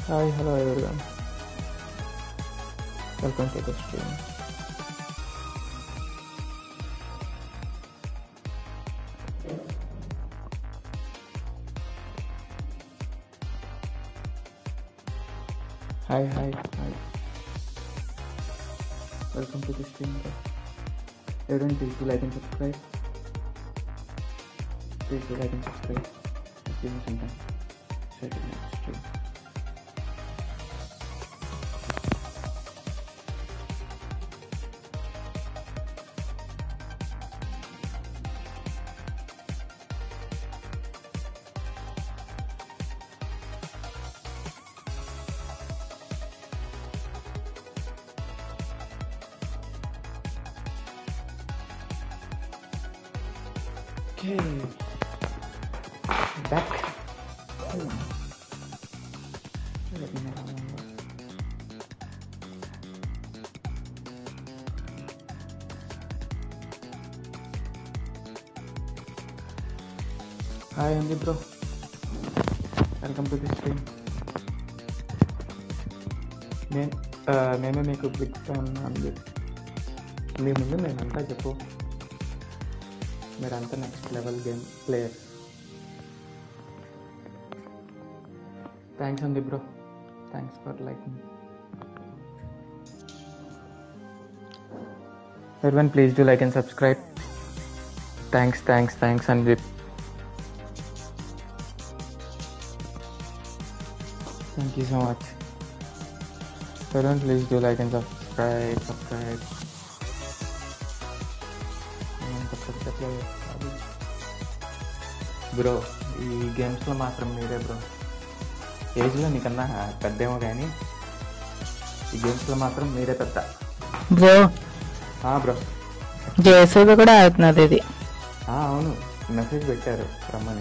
Hi, hello everyone. Welcome to the stream. Hi, hi, hi. Welcome to the stream. Everyone, please do like and subscribe. Please do like and subscribe. Just give me some time. Share it next stream. Okay. Back. Hmm. Let me know how long was. Hi అండి bro welcome to the stream నేను ఆ, నేనే మీకు big fan అండి మీ ముందు నేనంతా చెప్పు మీరంతా next level game player thanks అండి bro thanks for like everyone please do like and subscribe thanks thanks thanks Sandeep thank you so much everyone please do like and subscribe subscribe bro ఈ గేమ్స్లో మాత్రం మీరే bro ఏజ్లో నీకన్నా పెద్దేమో కానీ ఈ గేమ్స్లో మాత్రం మీరే పెద్ద బ్రో ఆ, బ్రో జయసూద కూడా ఆడుతున్నది ఇది ఆ, అవును మెసేజ్ పెట్టారు రమ్మని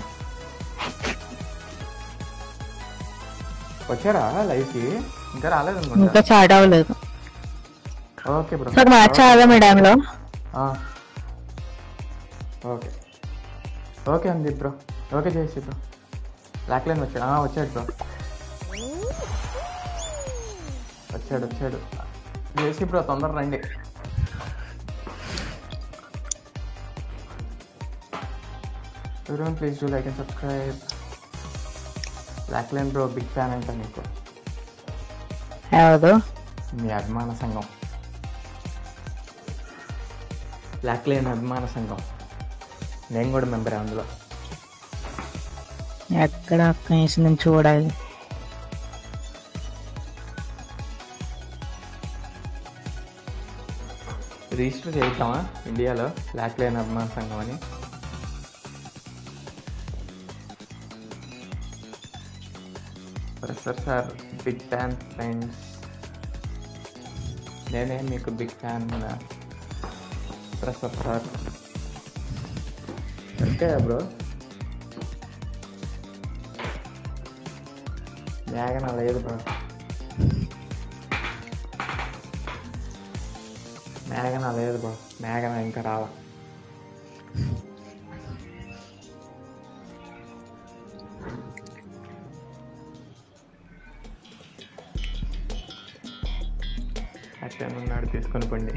వచ్చారా లైవ్కి ఇంకా రాలేదు ఇంకా అనుకుంటా స్టార్ట్ అవ్వలేదు ఓకే బ్రో నాకు మ్యాచ్ ఆడదాం ఈ టైంలో ఆ. ఓకే ఓకే అండి బ్రో ఓకే చేసి బ్రో లాక్లైన్ వచ్చాడు ఆ, వచ్చాడు బ్రో వచ్చాడు వచ్చాడు చేసి బ్రో తొందర రండి everyone please do like and subscribe లాక్లైన్ బ్రో బిగ్ ఫ్యాన్ అంట నీకు ఎవరు మీ అభిమాన సంఘం లాక్లైన్ అభిమాన సంఘం నేను కూడా మెంబర్ అందులో ఎక్కడ కనీసం నేను చూడాలి రిజిస్టర్ చేద్దామా ఇండియాలో లాక్లైన్ అభిమాన సంఘం అని professor sir big fan friends నేనే మీకు big fan professor sir okay bro మేఘన లేదు బ్రో మేఘన లేదు బ్రో మేఘన ఇంకా రావా అట్లా ఉన్నాడు తీసుకొని పండి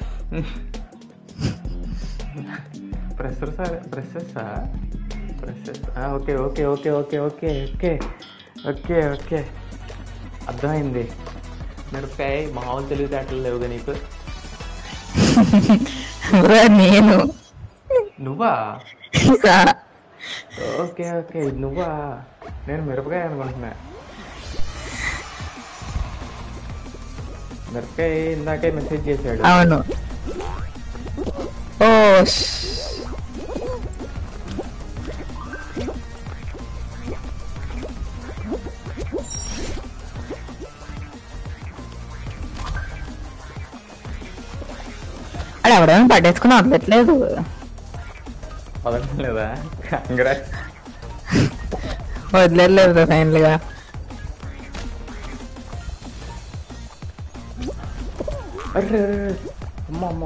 pressure sir pressure sir pressure okay okay okay okay okay okay okay okay అర్థమైంది మిరపకాయ మామూలు తెలివితేటలు లేవుగా నీకు బ్రో నేను నువ్వా ఓకే ఓకే ఇది నువ్వా నేను మిరపకాయ అనుకుంటున్నా మిరపకాయ ఇందాకే మెసేజ్ చేశాడు అవును ఓ ష్. అక్కడ ఎవడేమో పట్టేసుకుని వదలట్లేదు వదలడం లేదా కంగ్రాట్స్ వదిలేదు ఫైనల్ గా అర్రే అర్రే, అమ్మ అమ్మ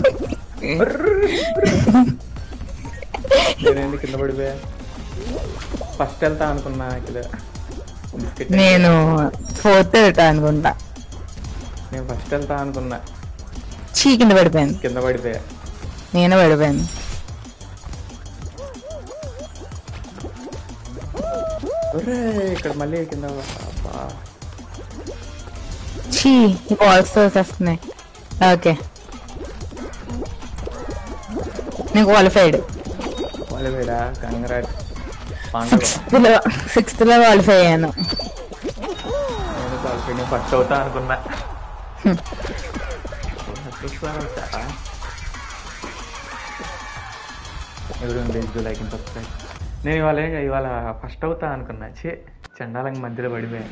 నేనేంది కింద పడిపోయా ఫస్ట్ వెళ్తా అనుకున్నా ఇక్కడ బిస్కెట్ నేను ఫోర్త్ వెళ్తా అనుకుంటా నేను ఫస్ట్ వెళ్తా అనుకున్నా చీ కింద పడిపోయింది కింద పడిపోయా నేను పడిపోయాను ఒరే ఇక్కడ మళ్ళీ కింద అబ్బా. చీ ఈ బాల్స్ వస్తున్నాయి ఓకే నేను క్వాలిఫైడ్ వాళ్ళు వేడా కంగ్రాట్ పాండవ సిక్స్త్ లో సిక్స్త్ లో క్వాలిఫై అయ్యాను నేను కాల్ఫీ నేను ఫస్ట్ అవుతా అనుకున్నా ఎవరు లైక్ సబ్స్క్రైబ్ నేను ఇవాళ ఇవాళ ఫస్ట్ అవుతా అనుకున్నా చే చండాలంగా మధ్యలో పడిపోయా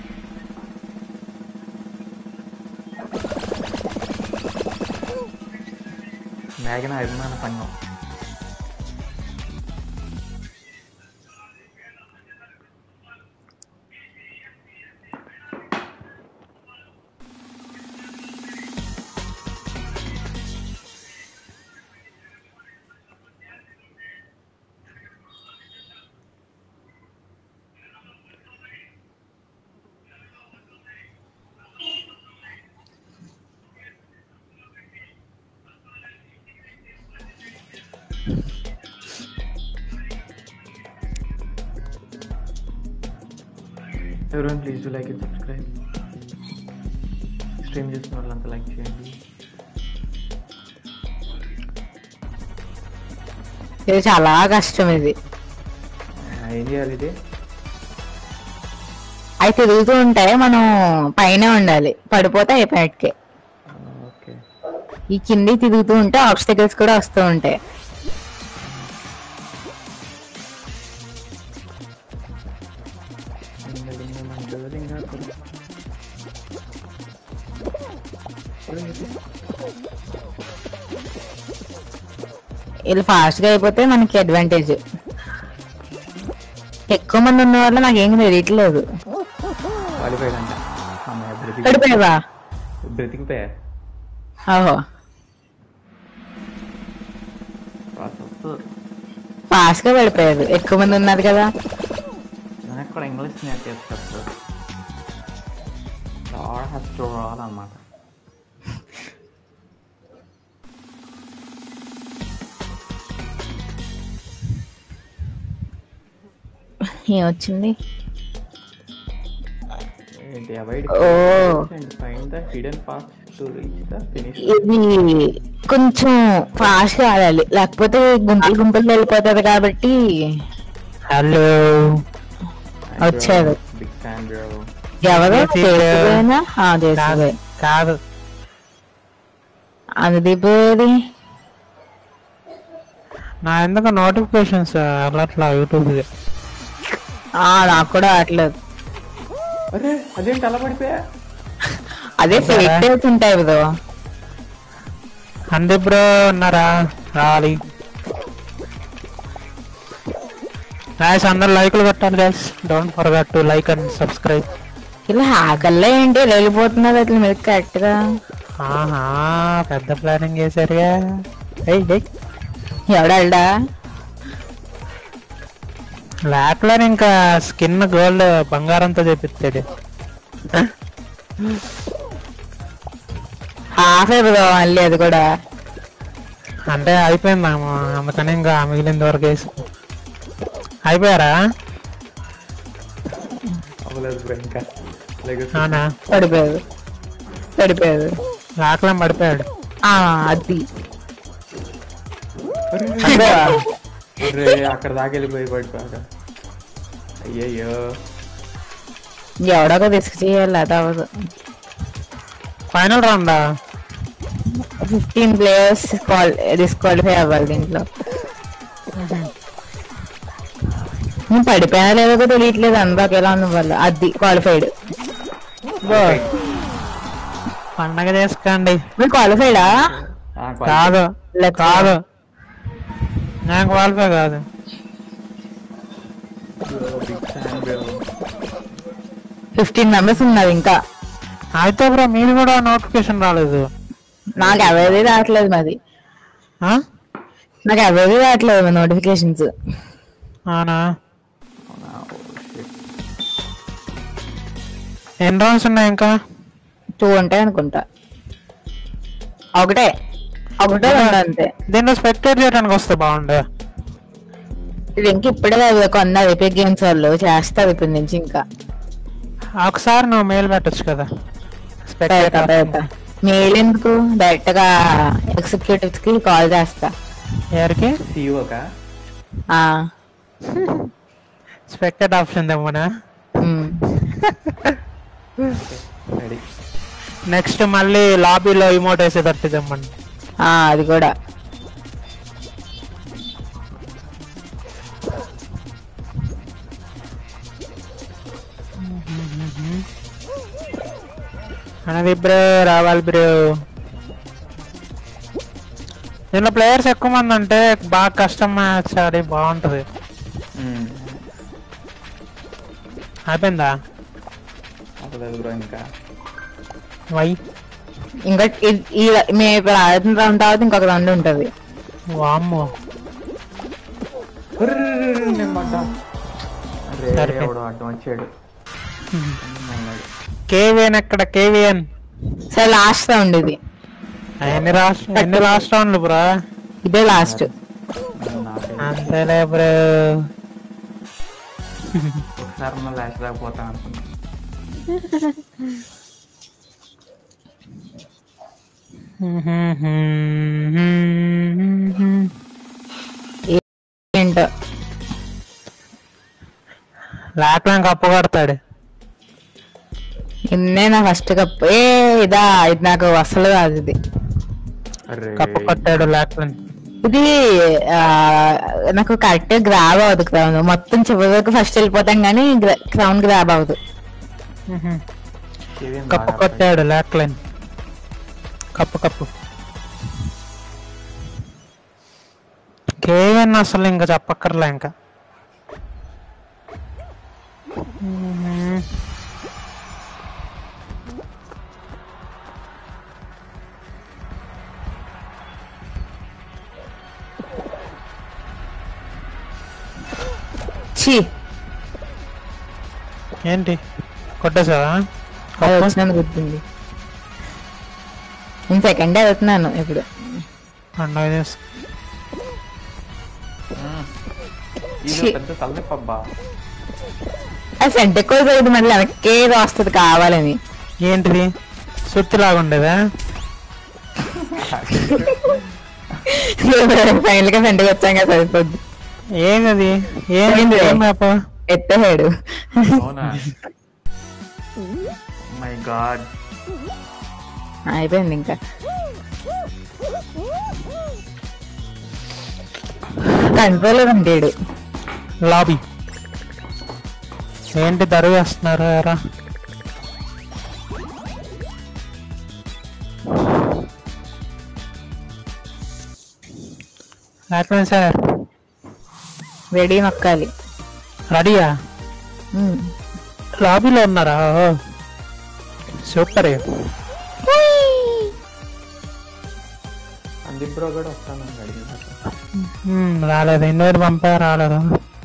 మేఘన అభిమాన సంఘం ఎవరైనా please like and subscribe stream చేస్తున్న వాళ్ళంతా లైక్ చేయండి ఇది చాలా కష్టం ఇది ఆ, ఏం చేయాలి ఇది అవి తిరుగుతూ ఉంటాయి మనం పైన ఉండాలి పడిపోతే అయిపోయాటికే ఆ, ఓకే ఈ కింది తిరుగుతూ ఉంటే ఆబ్స్టికల్స్ కూడా వస్తూ ఉంటాయి లింగలింగ మంగళలింగాకుడు. వీళ్ళు ఫాస్ట్ గా అయిపోతే మనకి అడ్వాంటేజ్ ఎక్కువ మంది ఉన్న వల్ల నాకేం తెలియట్లేదు క్వాలిఫైడ్ అంట అమ్మాయి బ్రతికి పడిపోయావా బ్రతికిపోయా ఓహో ప్రాసెస్ ఫాస్ట్ గా పడిపోయారు ఎక్కువ మంది ఉన్నారు కదా నాకు కూడా ఇంగ్లీష్ నేర్చేస్తారు సార్ చాలా ఫస్ట్ రావాలన్నమాట ఏమొచ్చింది ఏంటి అవాయిడ్ ఓ. And find the hidden path to reach the finish ఇది కొంచెం ఫాస్ట్ గా ఆడాలి లేకపోతే గుంపులు గుంపులు వెళ్ళిపోతుంది కాబట్టి హలో వచ్చాడు. బిగ్ ఫ్యాన్ బ్రో ఎవరు Yes, yes, దేశపోయినా దేశపోయి కాదు అందుదిపోయేది నా ఎందుకు నోటిఫికేషన్స్ అట్లా యూట్యూబ్ ఆ నాకు కూడా ఆడలేదు అరే అదేంటి అలా పడిపోయా అదే ఫేక్ ఉంటాయి కదా అంది బ్రో ఉన్నారా రావాలి గాయస్ అందరు లైక్లు కొట్టాలి guys don't forget to like and subscribe ఇలా హ్యాకర్లే ఏంటి ఇలా వెళ్ళిపోతున్నారు అట్లా మీద కరెక్ట్ గా ఆహా పెద్ద ప్లానింగ్ చేశారుగా ఏయ్ ఏయ్ ఎవడల్డా లాక్లో ఇంకా స్కిన్ గోల్డ్ బంగారంతో చేపిస్తాడు హాఫ్ అయిపోదాం మళ్ళీ అది కూడా అంటే అయిపోయింది అందుకని ఇంకా మిగిలింది వరకు వేసి అయిపోయారా అవ్వలేదు బ్రో ఇంకా లైక్ అవునా పడిపోయారు పడిపోయారు లాక్లో పడిపోయాడు ఆ అది అరే అక్కడ దాకా వెళ్ళిపోయి పడిపోయాక అయ్యయ్యో ఎవడొక రిస్క్ చేయాలి అది అవ్వదు ఫైనల్ రౌండా ఫిఫ్టీన్ ప్లేయర్స్ డిస్క్వాలిఫై అవ్వాలి దీంట్లో నేను పడిపోయినా లేదో కూడా తెలియట్లేదు అంతా ఒకేలా ఉన్న వాళ్ళు అది క్వాలిఫైడ్ పండగ చేసుకోండి మీరు క్వాలిఫైడా ఆ, quality. కాదు Let's కాదు నేను క్వాలిఫై కాదు Bro, big fan bro. Fifteen members ఉన్నారు ఇంకా అయితే బ్రో మీరు కూడా నోటిఫికేషన్ రాలేదు నాకు ఎవరి రావట్లేదు మరి ఆ? నాకు ఎవరి రావట్లేదు నోటిఫికేషన్స్ అవునా అవునా? Oh, shit. ఎన్ని రౌండ్స్ ఉన్నాయి ఇంకా టూ ఉంటాయి అనుకుంటా ఒకటే ఒకటే ఉంది అంతే దీంట్లో స్పెక్టేట్ చేయడానికి వస్తే బాగుండే ఇది ఇంక ఇప్పుడే అది కొన్న ఎపిక్ గేమ్స్ వాళ్ళు చేస్తారు ఇప్పటి నుంచి ఇంకా ఒకసారి నువ్వు మెయిల్ పెట్టొచ్చు కదా పెడతా స్పెక్టేట్ పెడతా మెయిల్ ఎందుకు డైరెక్ట్ గా ఎగ్జిక్యూటివ్స్ కి కాల్ చేస్తా ఎవరికి సీఓకా ఆ స్పెక్టేట్ ఆప్షన్ తెమ్మనా ఉమ్. రెడీ నెక్స్ట్ మళ్ళీ లాబీలో ఇమోట్ వేసేటట్టు తెమ్మండి ఆ అది కూడా అనేది బ్రో రావాలి బ్రో దీనిలో ప్లేయర్స్ ఎక్కువ మంది అంటే బాగా కష్టం మ్యాచ్ ఆడి బాగుంటది అయిపోయిందా అవ్వలేదు బ్రో ఇంకా వై ఇంకా ఇ- ఈ మేము ఇప్పుడు ఆడుతున్న రౌండ్ తర్వాత ఇంకొక రౌండ్ ఉంటది వామ్మో ఉర్ర్ నేను పడ్డా అరే సరిపోయింది. ఎవడో అడ్డం వచ్చాడు మళ్ళాడు. కేవిఎన్ ఎక్కడ కేవిఎన్ సరే లాస్ట్ రౌండ్ ఇది ఎన్ని రాష్ట్ర ఎన్ని రాష్ట్రాలు బ్రో ఇదే లాస్ట్ నాకే అంతేలే బ్రో ఒకసారి మళ్ళీ లాస్ట్ రాకపోతా అనుకున్నా ఏంటో లాక్లాం కప్పు కొడతాడు ఇన్నే నా ఫస్ట్ కప్ ఏ ఇదా ఇది నాకు అసలు కాదు ఇది అరే కప్పు కొట్టాడు లాక్లాన్ ఇది ఆ, నాకు కరెక్ట్ గ్రాబ్ అవ్వదు క్రౌన్ మొత్తం చివరి వరకు ఫస్ట్ వెళ్ళిపోతాం కానీ క్రౌన్ గ్రాబ్ అవ్వదు ఇదేం కప్పు బాగా కొట్టాడు లాక్లాన్ కప్పు కప్పు కేవన్ అసలు ఇంకా చెప్పక్కర్లే ఇంకా ఛీ ఏంటి కొట్టేసావా అది వచ్చినందుకు గుర్తుంది నేను సెకండ్ వెళ్తున్నాను ఇప్పుడు పండుగ చేసు ఇది ఛీ. పెద్ద తలనొప్పి అబ్బా అది సెంట్ ఎక్కువ చదివింది మళ్ళీ వెనక్కే వస్తుంది కావాలని ఏంటిది సుత్తిలాగా ఉండేదా ఫైనల్ గా సెంట్కి వచ్చాం కదా సరిపోద్ది ఏంది ఏంది? ఏంది ఏం మ్యాప్ ఎత్తేసాడు అవునా మై గాడ్ అయిపోయింది ఇంకా కంట్రోలర్ ఉంటాడు లాబీ ఏంటి దరువు వేస్తున్నారు ఎరా లాక్లాన్ సార్ రెడీ నొక్కాలి రెడీయా ఉమ్. లాబీలో ఉన్నారా ఓ. సూపర్ సందీప్ బ్రో కూడా వస్తాను అడిగిన మ్మ్, రాలేదు ఇన్వైట్ పంపా రాలేదు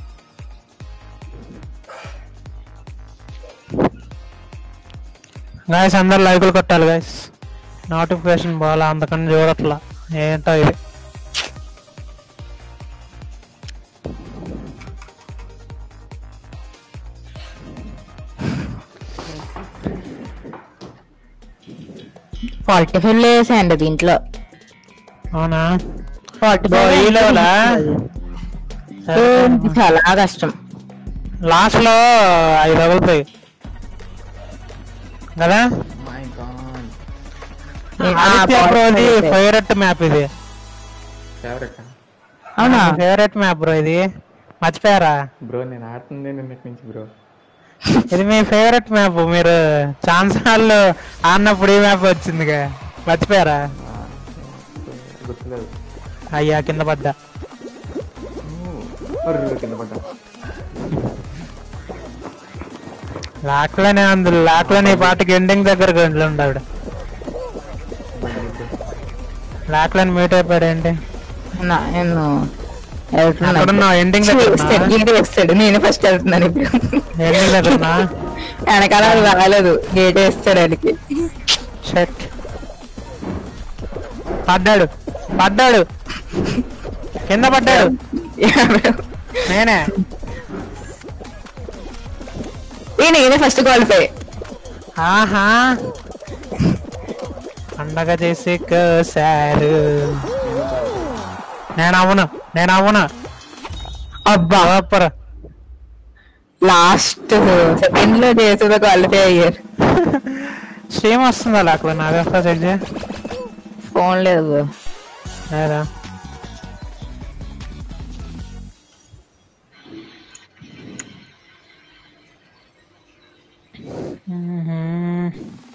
గాయస్ అందరు లైకులు కొట్టాలి గాయస్ నోటిఫికేషన్ బాగా అందుకని చూడట్లా ఏంటో ఇది ఫార్టీ ఫైవ్ వేసాయండి దీంట్లో అవునా ఫార్టీ ఇదో ఈ లెవెలా? చాలా కష్టం లాస్ట్ లో ఐదు తగులుతాయి కదా మై గాడ్ ఆ, ఆదిత్య forty బ్రోది five వేసాయి. ఫేవరెట్ మ్యాప్ ఇది ఫేవరెట్ అవునా ఫేవరెట్ మ్యాప్ బ్రో ఇది మర్చిపోయారా బ్రో నేను ఆడుతుంది నిన్నటి నుంచి బ్రో ఇది మీ ఫేవరెట్ మ్యాప్ మీరు ఛాన్స్ వాళ్ళు ఆడినప్పుడు ఈ మ్యాప్ వచ్చిందిగా మర్చిపోయారా గుర్తులేదు అయ్యా కింద పడ్డా ఉర్ర్ కింద పడ్డా లాక్లోనే అందులో లాక్లోనే ఈ పాటకి ఎండింగ్ దగ్గర ఉండాడు లాక్లోని మీట్ అయిపోయాడు ఏంటి నా- నేను ఎక్కడున్నావు? Ending దగ్గర ఉన్నావా? వస్తాడు నేనే ఫస్ట్ వెళ్తున్నాను ఇప్పుడు ఎండింగ్ దగ్గర వెనకాల వాడు రాలేదు గేట్ వేస్తాడు ఆయనకి షట్ పడ్డాడు పడ్డాడు కింద పడ్డాడు నేనే ఈ నేనే ఫస్ట్ క్వాలిఫై ఆహా పండగ చేసి కోసారు నేను అవును నేను అవును అబ్బా సూపర్ లాస్ట్ సెకండ్ లో చేసేదో క్వాలిఫై అయ్యారు స్ట్రీమ్ వస్తుందా అక్కడ నాది వస్తా చెక్ చేయి ఫోన్ లేదు లేదా మ్మ్.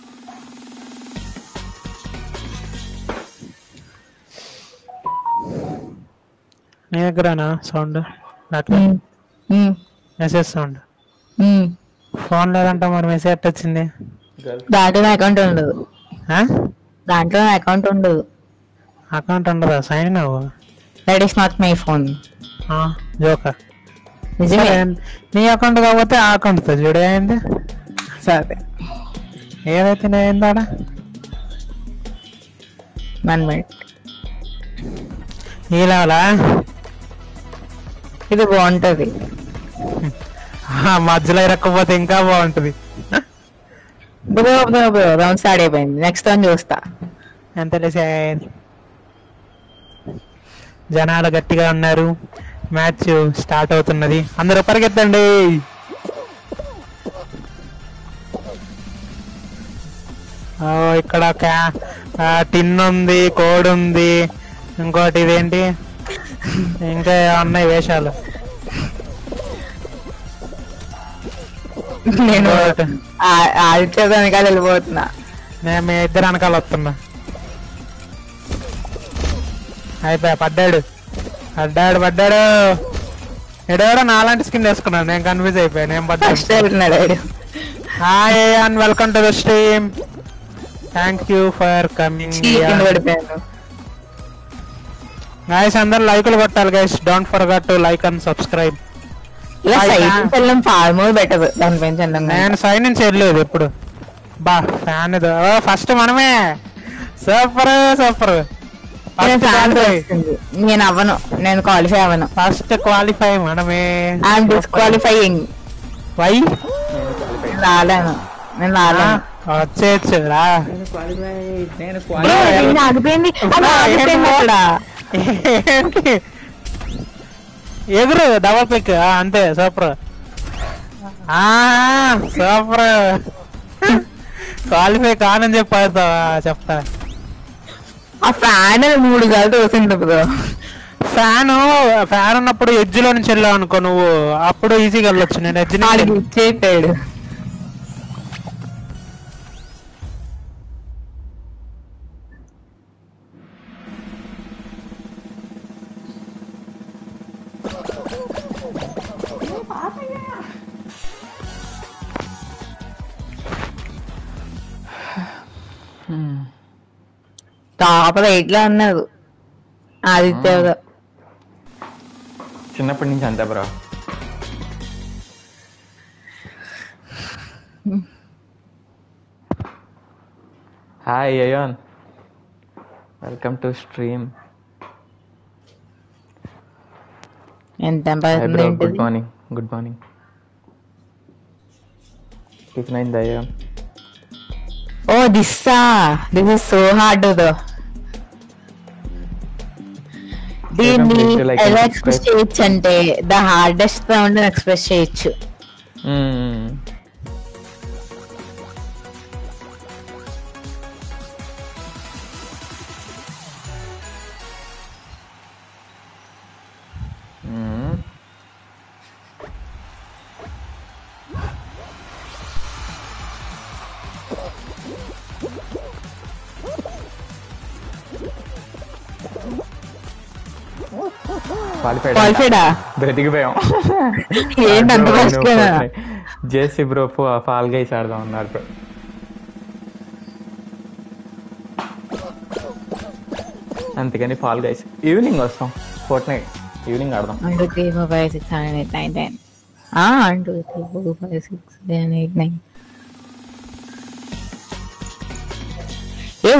నీ దగ్గరనా సౌండ్ నాకు um, um, message sound um. Phone లేదంట మరి మెసేజ్ ఎట్ట వచ్చింది దాంట్లో నా అకౌంట్ ఉండదు దాంట్లో నా అకౌంట్ ఉండదు అకౌంట్ ఉండదా సైన్ అవ్వు that is not my phone joker నిజమే నీ అకౌంట్ కాకపోతే ఆ అకౌంట్తో చూడు అయింది సరే ఏదైతే అయింది ఆడ వన్ మినిట్ ఈ లెవెలా ఇది బాగుంటది ఆ, మధ్యలో ఇరక్కపోతే ఇంకా బాగుంటుంది bro bro bro round start అయిపోయింది నెక్స్ట్ రౌండ్ చూస్తా ఎంత సార్ జనాలు గట్టిగా ఉన్నారు మ్యాచ్ స్టార్ట్ అవుతున్నది అందరూ పరిగెత్తండి ఓ, ఇక్కడ క్యా- ఆ, టిన్ ఉంది కోడ్ ఉంది ఇంకోటి ఇదేంటి ఇంకా ఉన్నాయి వేషాలు నేను ఇంకోటి. ఆదిత్య వెనకాల వెళ్ళిపోతున్నా నేను మీ ఇద్దరు వెనకాల వస్తున్నా అయిపోయా పడ్డాడు పడ్డాడు పడ్డాడు ఎడోడో నాలాంటి స్కిన్ వేసుకున్నాను నేను కన్ఫ్యూజ్ అయిపోయా నేను పడ్డాను ఫస్ట్ వెళ్తున్నాడు వాడు. Hi and welcome to the stream thank you for coming చీ, కింద పడిపోయాను గైస్ అందరు లైకులు కొట్టాలి guys don't forget to like and subscribe ఇలా Hi, సైడ్ fan. నుంచి వెళ్ళడం ఫార్ మోర్ బెటర్ దానిపై వెళ్ళడం కన్నా. నేను సైడ్ నుంచి వెళ్ళలేదు ఎప్పుడు బా ఫ్యాన్ ఇది ఫస్ట్ మనమే సూపర్ సూపర్ నేను fan వస్తుంది. నేను అవ్వను నేను క్వాలిఫై అవ్వను ఫస్ట్ క్వాలిఫై మనమే ఐఎమ్ డిస్క్వాలిఫైయింగ్ వై నేను రాలేను నేను రాలేను వచ్చేయచ్చు రా నేను Bro, ఇది ఆగిపోయింది అది ఆగిపోయింది అక్కడ ఏంటి ఎదురు డబల్ పిక్ అంతే సూపర్ సూపర్ క్వాలిఫై కానని చెప్పి ఆడతావా చెప్తా ఆ ఫ్యాన్ మూడు సార్లు తోసింది బ్రో ఫ్యాన్ ఫ్యాన్ ఉన్నప్పుడు ఎడ్జ్ లో నుంచి వెళ్ళావు అనుకో నువ్వు అప్పుడు ఈజీగా వెళ్ళొచ్చు నేను ఎడ్జ్ వాడికి నుంచి ఇచ్చేసాడు టాప్ ఎయిట్ లో ఉన్నారు ఆదిత్య చిన్నప్పటి నుంచి అంతే బ్రో హాయ్ అయోన్ వెల్కమ్ టు స్ట్రీమ్ ఎంత హాయ్ పడుతుంది బ్రో ఏంటిది? Good morning good morning tiffin అయింది అయోన్ ఓ దిస్సా this is so hard though దీన్ని Please do like and ఎలా ఎక్స్ప్రెస్ subscribe. చేయొచ్చు అంటే ద హార్డెస్ట్ సౌండ్ ఎక్స్ప్రెస్ చేయొచ్చు క్వాలిఫైడ్ క్వాలిఫైడా బ్రతికిపోయాం ఏంటి అంత first JC bro fall guys ఆడదాం అన్నారు బ్రో అందుకని ఫాల్ గైస్ ఈవినింగ్ వస్తాం ఫోర్ట్ నైట్ ఈవినింగ్ ఆడదాం one two three four five six seven eight nine ten one two three four five six seven eight nine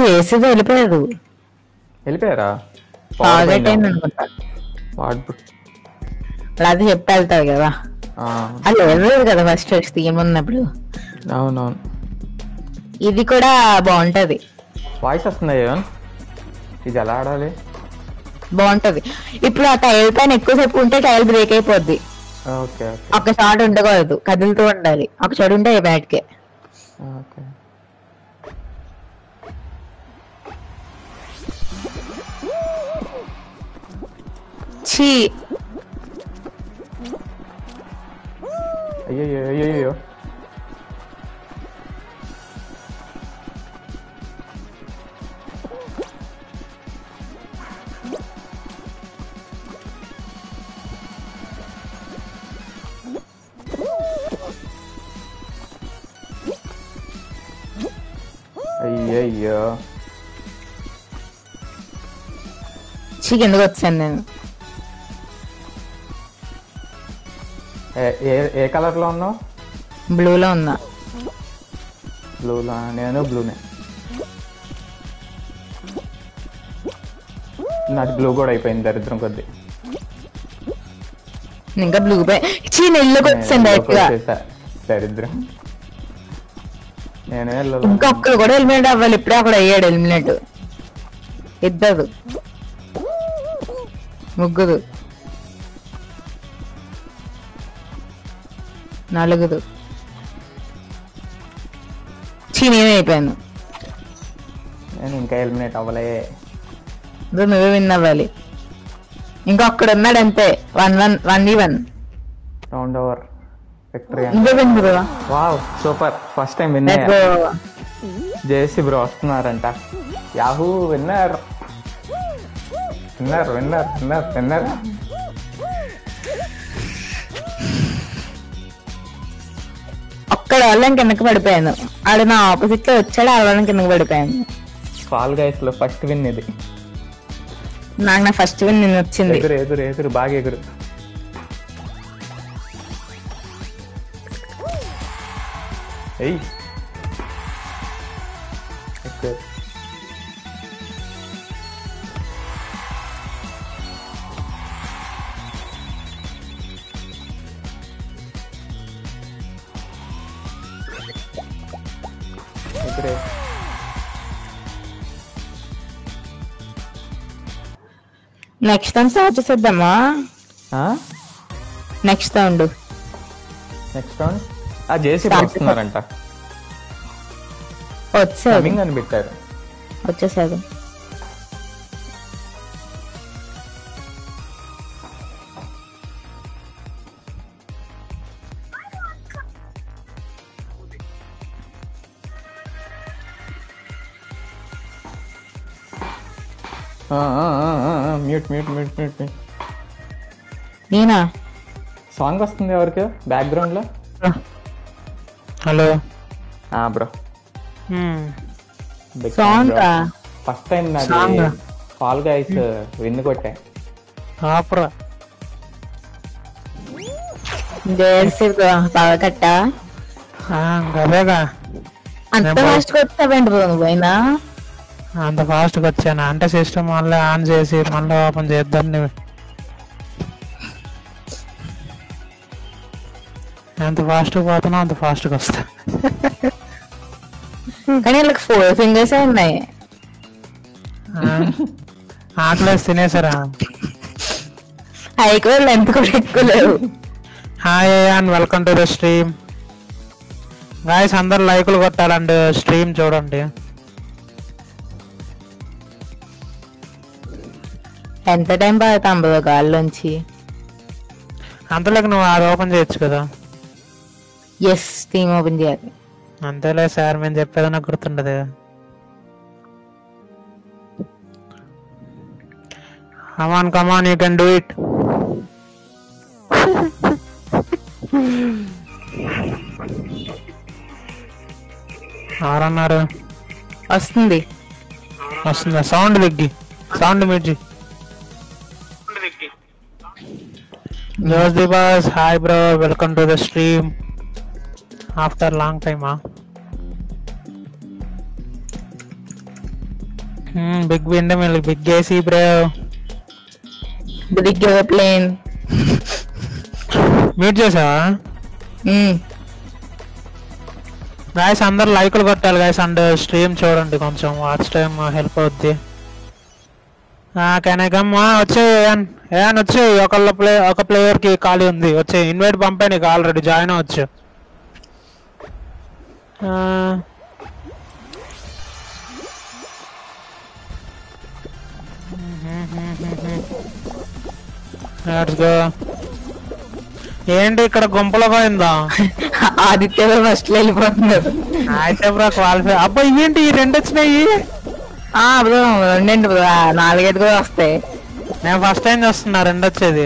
వేసేది వెళ్ళిపోయారు వెళ్ళిపోయారా target అయింది అనుకుంటా వాడు లేకపోతే చెప్పి వెళ్తారు కదా ఆ, అది వెళ్ళలేదు కదా ఫస్ట్ థీమ్ ఉన్నప్పుడు అవునవును ఇది కూడా బాగుంటది వాయిస్ వస్తుందా ఏమన్ ఇది ఎలా ఆడాలి బాగుంటది ఇప్పుడు ఆ టైల్ పైన ఎక్కువసేపు ఉంటే టైల్ బ్రేక్ అయిపోద్ది ఓకే ఓకే ఒక షాట్ ఉండకూడదు కదులుతూ ఉండాలి ఒక షాట్ ఉంటే బ్యాట్కే ఓకే ఛీ అయ్యో అయ్యో అయ్యో అయ్యయ్యో చీ కిందకు వచ్చాను నేను ఏ- ఏ ఏ కలర్ లో ఉన్నావు బ్లూలో ఉన్నా బ్లూలా నేను బ్లూనే నాది బ్లూ కూడా అయిపోయింది దరిద్రం కొద్ది ఇంకా బ్లూ పై చీ నెల్లుకి వచ్చాను డైరెక్ట్ గా వచ్చేసా. దరిద్రం నేనే వెళ్ళాలి ఇంకా ఒక్కరు కూడా ఎలిమినేట్ అవ్వాలి ఇప్పుడే అక్కడ అయ్యాడు ఎలిమినేట్ ఇద్దరు ముగ్గురు నలుగురు చీ నేనే అయిపోయాను నేను ఇంకా ఎలిమినేట్ అవ్వలే ఇదో నువ్వే విన్ అవ్వాలి ఇంకా ఒక్కడ ఉన్నాడు అంతే వన్ వన్ వన్ ఈ వన్ రౌండ్ ఓవర్ విక్టరీ నువ్వే win bro wow super first time win Let's go. JC bro వస్తున్నారంట yahoo winner winner winner winner winner ఒక్కడ వాళ్ళని కిందకి పడిపోయాను ఆడు నా ఆపోజిట్ లో వచ్చాడు ఆ వాళ్ళని కిందకి పడిపోయాను ఫాల్ గైస్ లో ఫస్ట్ విన్ ఇది నాకు నా ఫస్ట్ విన్ నిన్న వచ్చింది ఎగురు ఎగురు ఎగురు బాగా ఎగురు ఎయ్ ఎక్కు. ఎగురే. నెక్స్ట్ టైం స్టార్ట్ చేసేద్దామా ఆ? నెక్స్ట్ రౌండ్ నెక్స్ట్ రౌండ్ ఆ జేసీ బ్రో వస్తున్నారంట వచ్చాడు కమింగ్ అని పెట్టారు వచ్చేసాడు mute mute mute mute mute నేనా సాంగ్ వస్తుంది ఎవరికి బ్యాక్గ్రౌండ్ లో hello bro song first time Song నాది ఆ? ఫాల్ గైస్ విన్ కొట్టా ఆపరా జేర్సీ బాగా కట్ట ఆ, అదేగా అంత నేను ఫాస్ట్ గా వచ్చావండి బ్రో నువ్వు అయినా అంత ఫాస్ట్ గా వచ్చాను అంటే సిస్టమ్ మళ్ళీ ఆన్ చేసి మళ్ళీ ఓపెన్ చేద్దాం ఎంత ఫాస్ట్ గా పోతున్నా అంత ఫాస్ట్ గా వస్తా కానీ వీళ్ళకి ఫోర్ ఫింగర్స్ ఉన్నాయి ఆ, ఆకలేసి తినేసారా హైక్ లెంత్ కూడా ఎక్కువ లేవు hi and welcome to the stream guys అందరు లైకులు కొట్టాలండి స్ట్రీమ్ చూడండి ఎంత టైం పడుతాం బ్రో గాల్లోంచి అంతలోకి నువ్వు అది ఓపెన్ చేయొచ్చు కదా ఎస్ టీమ్ ఓపెన్ చేయాలి అంతేలే సార్ మేము చెప్పేది నాకు గుర్తుండదు come on come on you can do it ఎవరన్నారు వస్తుంది వస్తుందా సౌండ్ తగ్గి సౌండ్ మిర్చి జోస్ దిబాస్ hi bro welcome to the stream after long టైమా big window mill big AC bro big plane mute చేసావా గాయస్ అందరు లైకులు కొట్టాలి గాయస్ అండ్ స్ట్రీమ్ చూడండి కొంచెం వాచ్ టైం హెల్ప్ అవుద్ది కెనకమ్మా వచ్చే ఏన్ ఏన్ వచ్చి ఒకళ్ళ ప్లే ఒక ప్లేయర్ కి ఖాళీ ఉంది వచ్చే ఇన్వైట్ పంపే నీకు ఆల్రెడీ జాయిన్ అవ్వచ్చు Let's go. ఏంటి ఇక్కడ గుంపలో పోయిందా ఆదిత్య ఫస్ట్ వెళ్ళిపోతున్నారు అయితే బ్రో క్వాలిఫై అబ్బా ఇవేంటి ఈ రెండు వచ్చినాయి ఆ బ్రో రెండండి బ్రో ఆ, నాలుగైదు కూడా వస్తాయి నేను ఫస్ట్ టైం చూస్తున్నా రెండు వచ్చేది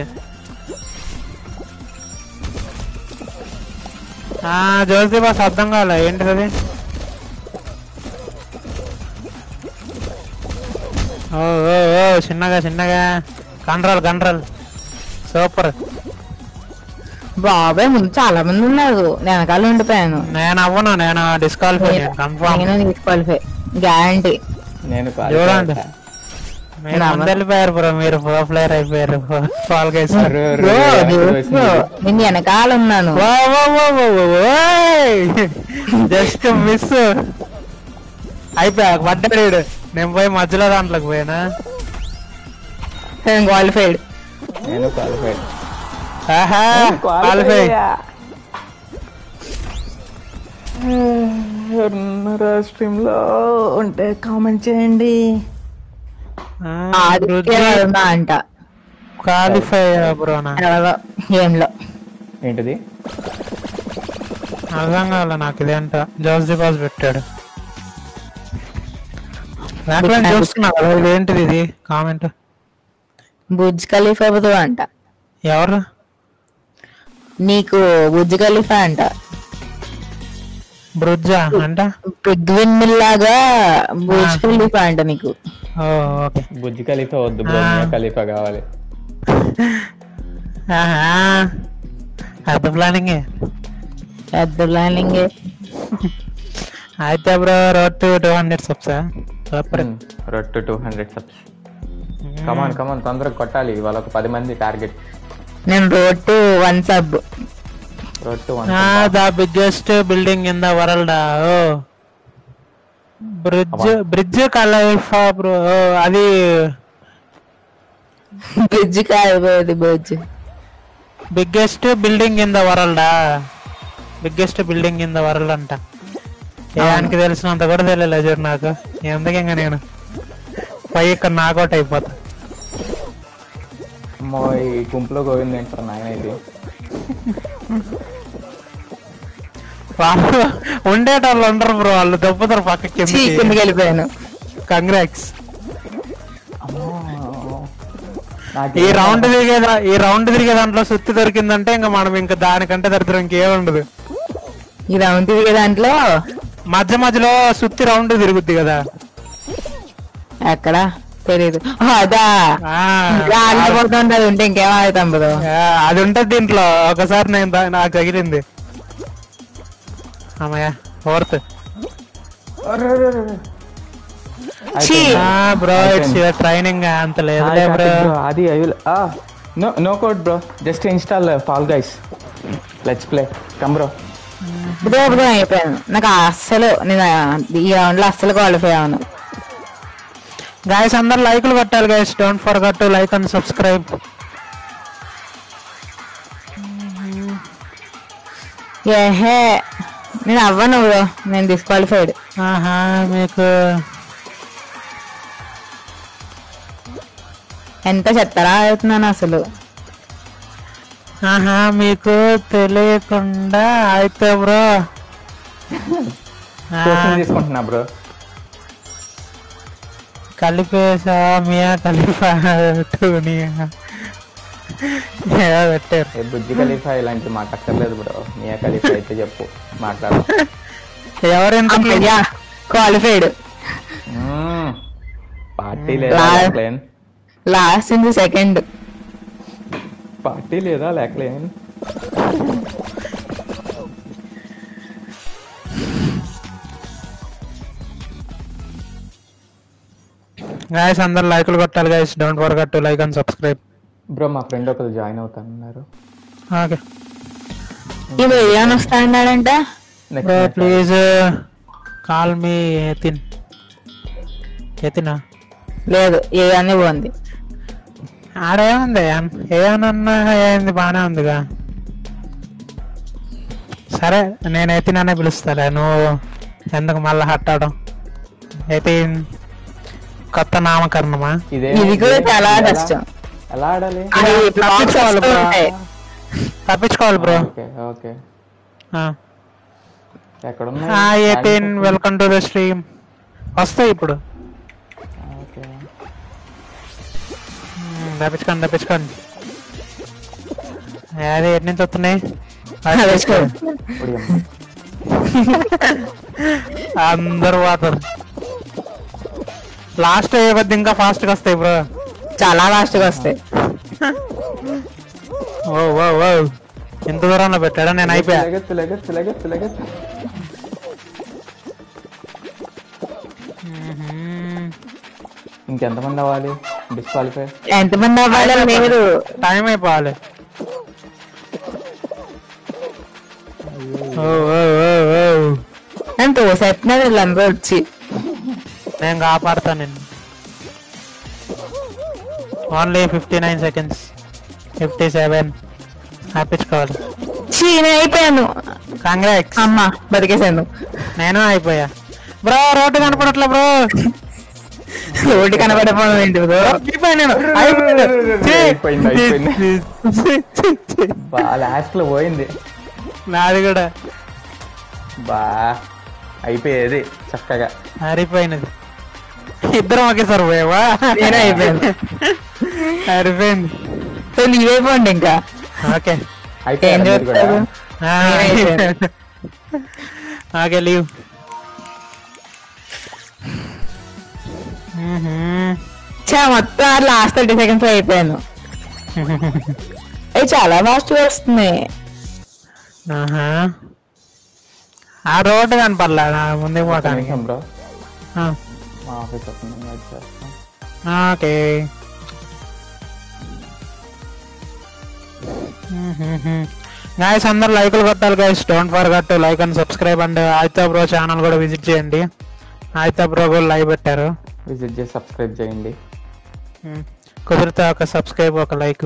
ఆ జ్యోతి బాస్ అర్థం కాలే ఏంటిది అది ఓ ఓ ఓ చిన్నగా చిన్నగా కండ్రల్ కండ్రల్ సూపర్ బాబాయ్ ముందు చాలా మంది ఉన్నారు నేను వెనకాల ఉండిపోయాను నేను అవ్వను నేను డిస్క్వాలిఫై కన్ఫర్మ్ నేను డిస్క్వాలిఫై గ్యారంటీ నేను చూడండి మీరు ముందు వెళ్ళిపోయారు బ్రో మీరు ప్రో ప్లేయర్ అయిపోయారు ఫాల్ గైస్ అరే, అరే, అరే, వచ్చింది. నేను వెనకాల ఉన్నాను జస్ట్ మిస్ అయిపోయా పడ్డాడు ఈడు. నేను పోయి మధ్యలో దాంట్లోకి పోయినా నేను క్వాలిఫైడ్ నేను క్వాలిఫైడ్ ఆహా క్వాలిఫై ఎవరున్నారా స్ట్రీమ్ లో ఉంటే కామెంట్ చేయండి ఆదిత్య వర్మ అంట క్వాలిఫై బ్రో నా ఎవరో గేమ్ లో ఏంటిది అర్థం కాలే నాకు ఇదేంట జోస్ డిపాస్ పెట్టాడు దాంట్లో నేను చూస్తున్నా కదా ఇది ఏంటిది ఇది కామెంట్ బుజ్ ఖలీఫా బ్రో అంట ఎవరు నీకు బుజ్ ఖలీఫా అంట బ్రుజ్జా అంట పృథ్వీన్ లాగా బుజ్ ఆ. ఖలీఫా అంట నీకు ఓ ఓకే బుజ్జి ఖలీఫా వద్దు బ్రో ఆ. మియా ఖలీఫా కావాలి ఆహా అర్థ ప్లానింగ్ పెద్ద ప్లానింగ్ అయితే bro road to two hundred subs super రొట్టు two hundred subs come on come on తొందరగా కొట్టాలి వాళ్ళ ఒక పది మంది టార్గెట్ నేను రోడ్ టు వన్ సబ్ రొట్టు one the biggest building in the world ఓ బ్రిడ్జ్ బ్రిడ్జ్ కలైఫా బ్రో అది బ్రిడ్జ్ కాదు Burj biggest building in the world biggest building in the world అంట ఏదానికి తెలిసినంత కూడా తెలియలేదు చూడు నాకు ఎందుకు ఇంకా నేను పై ఇక్కడ నాకౌట్ అయిపోతా అమ్మో ఈ గుంపులో గోవింది ఏంటారు నాయన ఇది వాళ్ళు ఉండేటోళ్ళు ఉండరు బ్రో వాళ్ళు దెబ్బతారు పక్కకి చీ, కిందకి వెళ్ళిపోయాను కంగ్రాక్స్ అమ్మో నాకు ఈ రౌండ్ తిరిగే దా- ఈ రౌండ్ తిరిగే దాంట్లో సుత్తి దొరికిందంటే ఇంకా మనం ఇంకా దానికంటే దరిద్రం ఇంకేం ఉండదు ఈ రౌండ్ తిరిగే దాంట్లో మధ్య మధ్యలో సుత్తి రౌండ్ తిరుగుద్ది కదా ఎక్కడ తెలీదు ఓ, అదా ఆ, ఆడిపోతుంది అది ఉంటే ఇంకేం ఆగుతాం బ్రో ఆ, అది ఉంటది దీంట్లో ఒకసారి నేను దా- నాకు తగిలింది అమ్మయ్య ఫోర్త్ చీ. బ్రో ఇట్స్ యువర్ ట్రైనింగ్ అంత లేదులే బ్రో అది I will no no code bro just install Fall Guys let's play come bro bro bro అయిపోయాను నాకు అస్సలు నేను ఈ రౌండ్ లో అస్సలు క్వాలిఫై అవును గాయస్ అందరు లైకులు కొట్టాలి guys don't forget to like and subscribe ఏహే నేను అవ్వను బ్రో నేను డిస్క్వాలిఫైడ్ ఆహా మీకు ఎంత చెత్తరా అవుతున్నాను అసలు ఆహా మీకు తెలియకుండా అయితే బ్రో ఆ, కోచింగ్ తీసుకుంటున్నా బ్రో కలిపేసా మియా కలిపా టూనియా ఏదో పెట్టారు ఏ బుజ్జి ఖలీఫా ఇలాంటి మాకు అక్కర్లేదు బ్రో మియా ఖలీఫా అయితే చెప్పు మాట్లాడు ఎవరెంత అమ్మయ్యా క్వాలిఫైడ్ పార్టీ లేదా లా- లేకలేన్ లాస్ట్ ఇంది సెకండ్ పార్టీ లేదా లేకలేన్ గాయస్ అందరు లైకులు కొట్టాలి guys don't forget to like and subscribe bro మా ఫ్రెండ్ ఒకరు జాయిన్ అవుతానన్నారు ఓకే ఈ బిర్యానీ వస్తా అన్నాడంట next please call me Ethan ఎతినా లేదు ఏ అని బాగుంది ఆడేముంది ఏమన్నా ఏంది బానే ఉందిగా సరే నేను ఎతిననే పిలుస్తాలే నువ్వు ఎందుకు మళ్ళీ హట్టడం ఎతిన్ కొత్త నామకరణమా ఇదే ఇది కూడా ఇదే- చాలా ఎలా- కష్టం ఎలా ఆడాలి అది blocks తప్పించుకోవాలి వస్తూ bro. ఉంటాయి. తప్పించుకోవాలి బ్రో ఓకే ఓకే ఎక్కడ hi Ethan welcome to the stream వస్తాయి ఇప్పుడు ఓకే మ్మ్, తప్పించుకోండి తప్పించుకోండి అదే ఎటు నుంచి వస్తున్నాయి తప్పించుకో. ఉడియమ్మ. అందరు పోతారు లాస్ట్ అయ్యే కొద్ది ఇంకా ఫాస్ట్ గా వస్తాయి బ్రో చాలా ఫాస్ట్ గా వస్తాయి ఓ ఓ ఓ ఎంత దూరంలో పెట్టాడా నేను అయిపోయా లెగెత్తు లెగెత్తు లెగెత్తు లెగెత్తు మ్మ్. ఇంకెంతమంది అవ్వాలి డిస్క్వాలిఫై ఎంతమంది అవ్వాలి మీరు టైం అయిపోవాలి ఓ ఓ ఓ ఓ నేను తోసేస్తున్నారు వీళ్ళందరూ వచ్చి నేను కాపాడుతా నిన్ను only fifty nine seconds fifty seven ఆపించుకోవాలి చీ నేను అయిపోయాను కాంగ్రాక్స్ అమ్మ బతికేసాను నేను అయిపోయా బ్రో రోడ్డు కనపడట్లే బ్రో రోడ్డు కనబడిపోవడం ఏంటి బ్రో అయిపోయా నేను అయిపోయాను. ఛీ! అయిపోయింది, అయిపోయింది. ఛీ, ఛీ, ఛీ. బా లాస్ట్ లో పోయింది నాది కూడా బా అయిపోయేది చక్కగా అరిపోయినది ఇద్దరం ఒకేసారి పోయావా నేనే అయిపోయాను. అరిపోయింది సో నీవైపోండి ఇంకా ఓకే అయిపోయారు ఏం మీరు కూడా చేస్తారు ఆ, అయిపోయాను. ఓకే లీవ్ మ్మ్హ్మ్. చా మొత్తం లాస్ట్ థర్టీ సెకండ్స్ అయిపోయాను అవి చాలా ఫాస్ట్ గా వస్తున్నాయి ఆహా. ఆ రోడ్డు కనపడలే నా ముందుకు ఒక పోతానికి నిమిషం బ్రో ఆ, మా ఆఫీస్ వస్తుంది వెయిట్ చేస్తాం ఓకే గాయస్ అందరు లైకులు కొట్టాలి guys don't forget like and subscribe and ఆయితా బ్రో ఛానల్ కూడా విజిట్ చేయండి ఆయితా బ్రో కూడా లైవ్ పెట్టారు విజిట్ చేసి సబ్స్క్రైబ్ చేయండి మ్మ్. కుదిరితే ఒక సబ్స్క్రైబ్ ఒక లైక్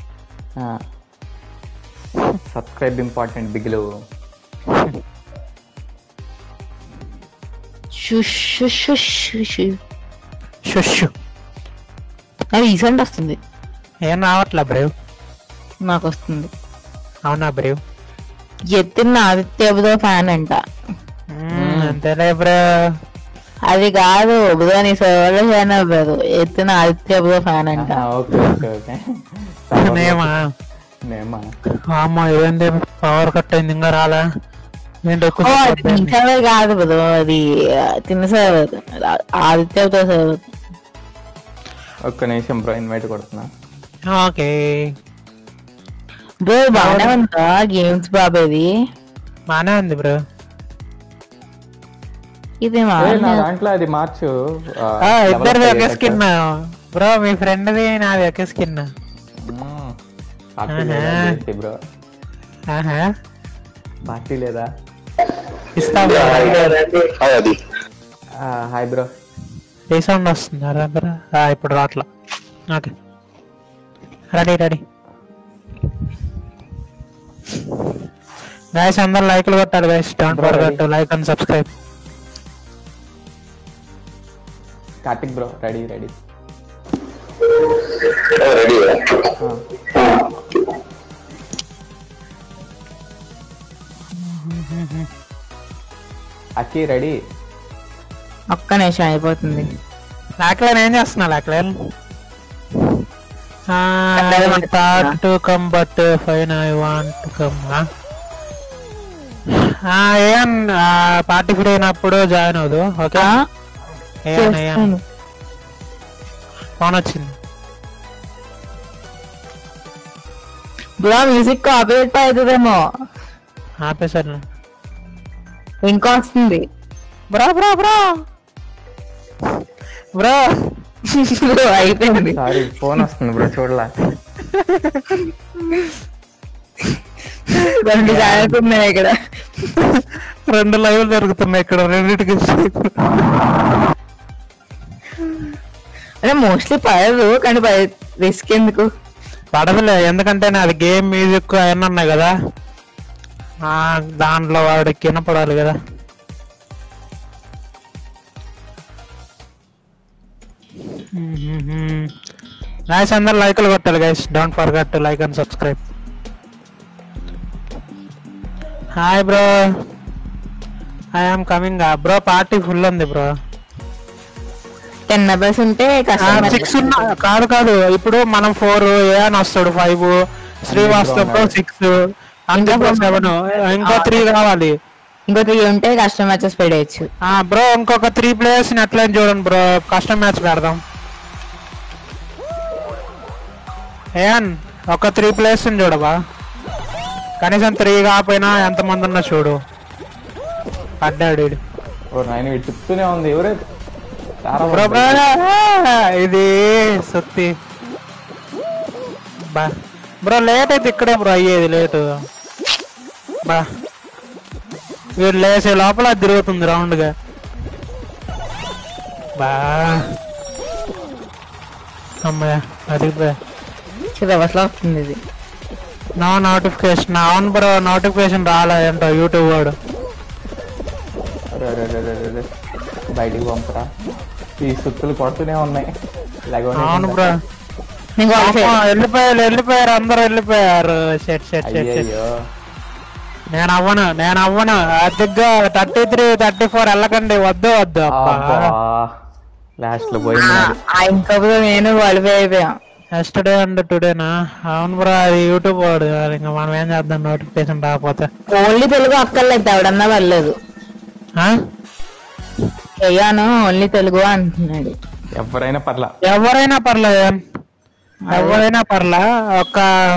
సబ్స్క్రైబ్ ఇంపార్టెంట్ బిగిలు shush shush shush shush. Shush అది రీసెంట్ వస్తుంది ఏం రావట్లే బ్రేవ్ నాకు వస్తుంది అవునా బ్రేవ్ ఎత్తిన ఆదిత్య ఫ్యాన్ అంట మ్మ్, అంతేలే బ్రో అది కాదు బుధ నీ సేవలో ఫ్యాన్ అవ్వదు ఎత్తిన ఆదిత్య ఫ్యాన్ అంట ఓకే ఓకే ఓకే నేమా నేమా అమ్మ ఏంటి పవర్ కట్ అయింది ఇంకా రాలే ఏంటి ఎక్కువ ఓ, సేపు అది పట్టింది? నీ server కాదు బుధ అది ఆ, తిన్న సర్వర్ ఆదిత్యతో సర్వర్ ఒక్క నిమిషం బ్రో ఇన్వైట్ కొడుతున్నా ఓకే బ్రో బాగానే ఉందా గేమ్స్ బాబేది బానే ఉంది బ్రో ఇది ఏ, నా మా దాంట్లో అది మార్చు ఆ, ఆ, level ఇద్దరిది up ఒకే అయ్యేటట్టు. స్కిన్ బ్రో మీ ఫ్రెండ్ది నాది ఒకే స్కిన్ మ్మ్. పార్టీ లేదా ఆహా. ఏంటి బ్రో ఆహా పార్టీ లేదా ఇస్తాం బ్రో అది ఆ, హాయ్ బ్రో రీసౌండ్ వస్తుందా బ్రో ఆ, ఇప్పుడు రాట్లా ఓకే రెడీ రెడీ గైస్ అందరు లైక్లు కొట్టాలి guys don't Bro, forget like and subscribe Karthik bro ready ready ready అక్కి రెడీ ఒక్క నిమిషం అయిపోతుంది లాక్లైన్ ఏం చేస్తున్నా లాక్లైన్ అందరూ thought to come but fine I want to come ఏం పార్టీ ఫ్రీ అయినప్పుడు జాయిన్ అవ్వదు ఓకే ఆ, ఏం ఏం చేస్తాను. ఫోన్ వచ్చింది బ్రో మ్యూజిక్ కాపీరైట్ అవుతుందేమో ఆపేసారు ఇంకా వస్తుంది bro bro bro bro bro అయిపోయింది సారీ ఫోన్ వస్తుంది బ్రో చూడలా రెండు ఛానల్స్ ఉన్నాయి ఇక్కడ రెండు లైవ్ జరుగుతున్నాయి ఇక్కడ రెండింటికి అంటే మోస్ట్లీ పడదు కానీ రిస్క్ ఎందుకు పడదులే ఎందుకంటే నాది గేమ్ మ్యూజిక్ అవన్నీ ఉన్నాయి కదా ఆ, దాంట్లో వాడికి వినపడాలి కదా గైస్ అందరు లైకులు కొట్టాలి guys don't forget like and subscribe hi bro I am coming bro party full ఉంది బ్రో టెన్ మెంబర్స్ ఉంటే కష్టం సిక్స్ ఉన్నా కాదు కాదు ఇప్పుడు మనం ఫోర్ ఏ అని వస్తాడు ఫైవ్ శ్రీవాస్తవ్ సిక్స్ ఇంకా సెవెన్ ఇంకో త్రీ కావాలి ఇంకో త్రీ ఉంటే కష్టం మ్యాచెస్ పెడేయచ్చు ఆ బ్రో ఇంకొక త్రీ ప్లేయర్స్ ని ఎట్లా చూడండి బ్రో కష్టం మ్యాచ్ పెడదాం ఏన్ ఒక త్రీ ప్లేయర్స్ ని చూడవా కనీసం త్రీ కాకపోయినా ఎంతమంది ఉన్నా చూడు పడ్డాడు ఈడు. ఓ నాయన వీడు చెప్తూనే ఉంది ఎవరే చాలా బ్రో మంది. బ్రో ఇది సుత్తి బా బ్రో లేట్ అయితే ఇక్కడే బ్రో అయ్యేది లేటు బా వీడు లేసే లోపల అది తిరుగుతుంది రౌండ్ గా బా అమ్మయ్య అది రివర్స్ లో వస్తుంది ఇది నో నోటిఫికేషన్ అవును బ్రో నోటిఫికేషన్ రాలేదంట యూట్యూబ్ వాడు అరే, అరే, అరే, అరే, అరే. బయటికి పంపరా ఈ సుత్తులు కొడుతూనే ఉన్నాయి లెగవనే అవును కింద. బ్రో నీకు అమ్మో, వెళ్ళిపోయారు వెళ్ళిపోయారు అందరూ వెళ్ళిపోయారు షెట్ షెట్ షెట్ షెట్ అయ్యయ్యో నేను అవ్వను నేను అవ్వను అదిగ్గా థర్టీ త్రీ థర్టీ ఫోర్ వెళ్ళకండి వద్దు వద్దు అబ్బా లాస్ట్ లో పోయింది నాది. ఆ ఇంకొకరు నేను క్వాలిఫై అయిపోయాం ఎస్టర్డే అండ్ టుడేనా అవును బ్రో అది యూట్యూబ్ వాడు ఇంకా మనం ఏం చేద్దాం నోటిఫికేషన్ రాకపోతే ఓన్లీ తెలుగు అక్కర్లేదు ఎవడన్నా పర్లేదు ఆ? అయ్యాను ఓన్లీ తెలుగు అంటున్నాడు ఎవరైనా పర్లా ఎవరైనా పర్లేదు ఎవరైనా పర్లా ఒక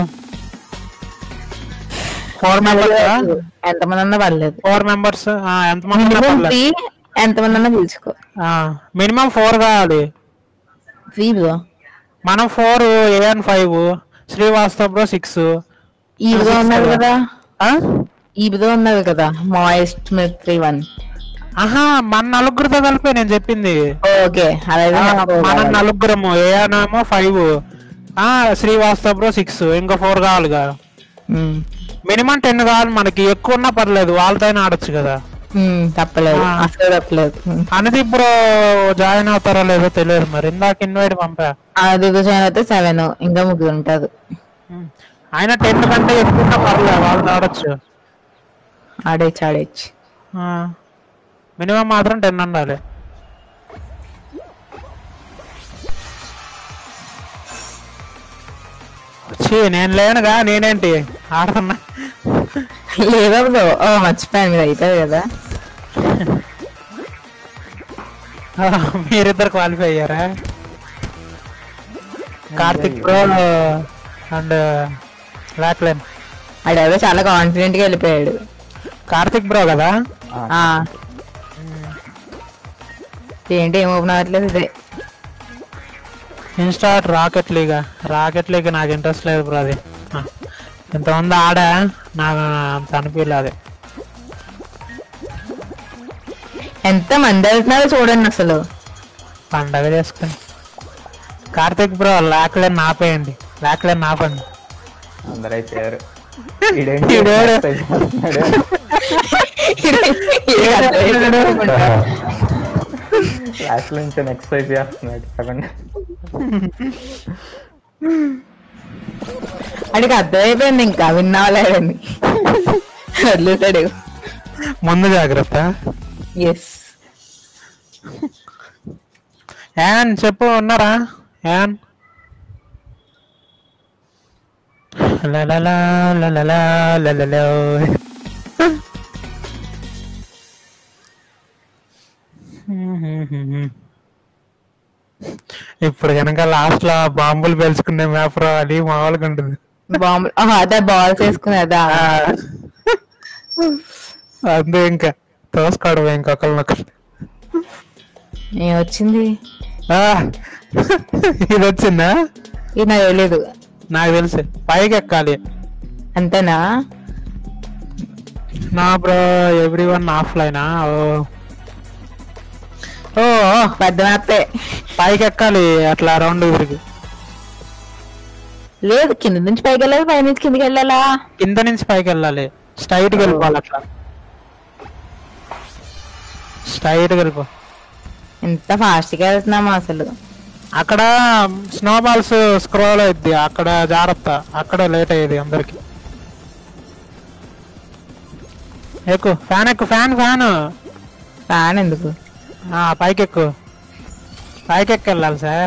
ఫోర్ మెంబర్స్ ఎంతమంది అన్నా పర్లేదు ఫోర్ మెంబర్స్ ఎంతమంది ఉన్నా మినిమం పర్లేదు త్రీ ఎంతమంది అన్నా పిలుచుకో మినిమం ఫోర్ కావాలి త్రీ బ్రో మనం ఫోర్ ఏఎన్ ఫైవ్ శ్రీవాస్తవ్ బ్రో సిక్స్ ఈ బ్రో ఉన్నది కదా ఈ బ్రో ఉన్నది కదా మాయిస్ట్ మిడ్ త్రీ వన్ ఆహా మన నలుగురితో కలిపే నేను చెప్పింది ఓకే అలాగే ఆ, నాకు మన కావాలి. నలుగురము ఏఎన్ ఏమో ఫైవ్ ఆ శ్రీవాస్తవ్ బ్రో సిక్స్ ఇంకా ఫోర్ కావాలిగా ఉమ్. మినిమం టెన్ కావాలి మనకి ఎక్కువ ఉన్నా పర్లేదు వాళ్ళతో ఆడొచ్చు కదా ఉమ్, తప్పలేదు ఆ. అసలు తప్పలేదు ఉమ్. అనేది ఇప్పుడు జాయిన్ అవుతారో లేదో తెలియదు మరి ఇందాక ఇన్వైట్ పంపా అది జాయిన్ అయితే సెవెన్ ఇంకా ముగ్గురు ఉంటారు ఆయన టెన్ కంటే ఎక్కువ ఉన్నా పర్లేదు వాళ్ళు ఆడొచ్చు ఆడేచ్చు ఆడేచ్చు మినిమం మాత్రం టెన్ ఉండాలి వచ్చి నేను లేనుగా నేనేంటి ఆడుతున్నా లేదా బ్రో ఓ మర్చిపోయాను మీరు అవుతుంది కదా ఆ, మీరిద్దరు క్వాలిఫై అయ్యారా కార్తిక్ బ్రో అండ్ లాక్లెన్ ఆడెవరో చాలా కాన్ఫిడెంట్ గా వెళ్ళిపోయాడు కార్తిక్ బ్రో కదా ఆ, ఆ. ఏంటి ఏం ఓపెన్ అవ్వట్లేదు ఇదే ఇన్స్టాట్ రాకెట్ లీగ్ రాకెట్ లీగ్ నాకు ఇంట్రెస్ట్ లేదు బ్రో అది ఆ, ఇంతమంది ఆడా నాకు అంత అనిపించలేదు అది ఎంత మంది వెళ్తున్నారో చూడండి అసలు పండగ చేసుకుని కార్తిక్ బ్రో లాక్లెన్ ఆపేయండి లాక్లెన్ ఆపండి అందరూ అయిపోయారు ఈడేంటి ఈడేడు. చేస్తున్నాడు? లాస్ట్ నుంచి ఎక్సర్సైజ్ చేస్తున్నాడు చెప్పండి అడిగి అర్థమైపోయింది ఇంకా విన్నావాలేదని వదిలేసాడు ముందు జాగ్రత్త ఎస్ ఏన్ చెప్పు ఉన్నారా ఏన్ లలలా, లలలా, లలలో. ఇప్పుడు కనుక లాస్ట్ లో బాంబులు పెలుచుకునే మ్యాప్ రావాలి మామూలుగా ఉంటుంది బాంబు ఆహా, అదే బాల్స్ వేసుకుని అదా అంతే ఇంకా తోసుకోవడం ఇంకొకరినొకరు ఏం వచ్చింది ఆ, ఇది వచ్చిందా ఇది నాకు తెలియదు నాకు తెలుసు పైకి ఎక్కాలి అంతేనా నా బ్రో ఎవ్రీ వన్ ఆఫ్లైనా ఓ ఓ పెద్ద మ్యాపే పైకి ఎక్కాలి అట్లా రౌండ్ తిరిగి లేదు కింద నుంచి పైకి వెళ్ళాలి పై నుంచి కిందకి వెళ్ళాలా కింద నుంచి పైకి వెళ్ళాలి స్ట్రైట్ కి వెళ్ళిపోవాలి అట్లా స్ట్రైట్ కి వెళ్ళిపో ఎంత ఫాస్ట్ గా వెళ్తున్నాము అసలు అక్కడ స్నో బాల్స్ స్క్రోల్ అయిద్ది అక్కడ జాగ్రత్త అక్కడ లేట్ అయ్యేది అందరికి ఎక్కు ఫ్యాన్ ఎక్కు ఫ్యాన్ ఫ్యాన్ ఫ్యాన్ ఎందుకు పైకి ఎక్కు పైకి ఎక్కి వెళ్ళాలి సార్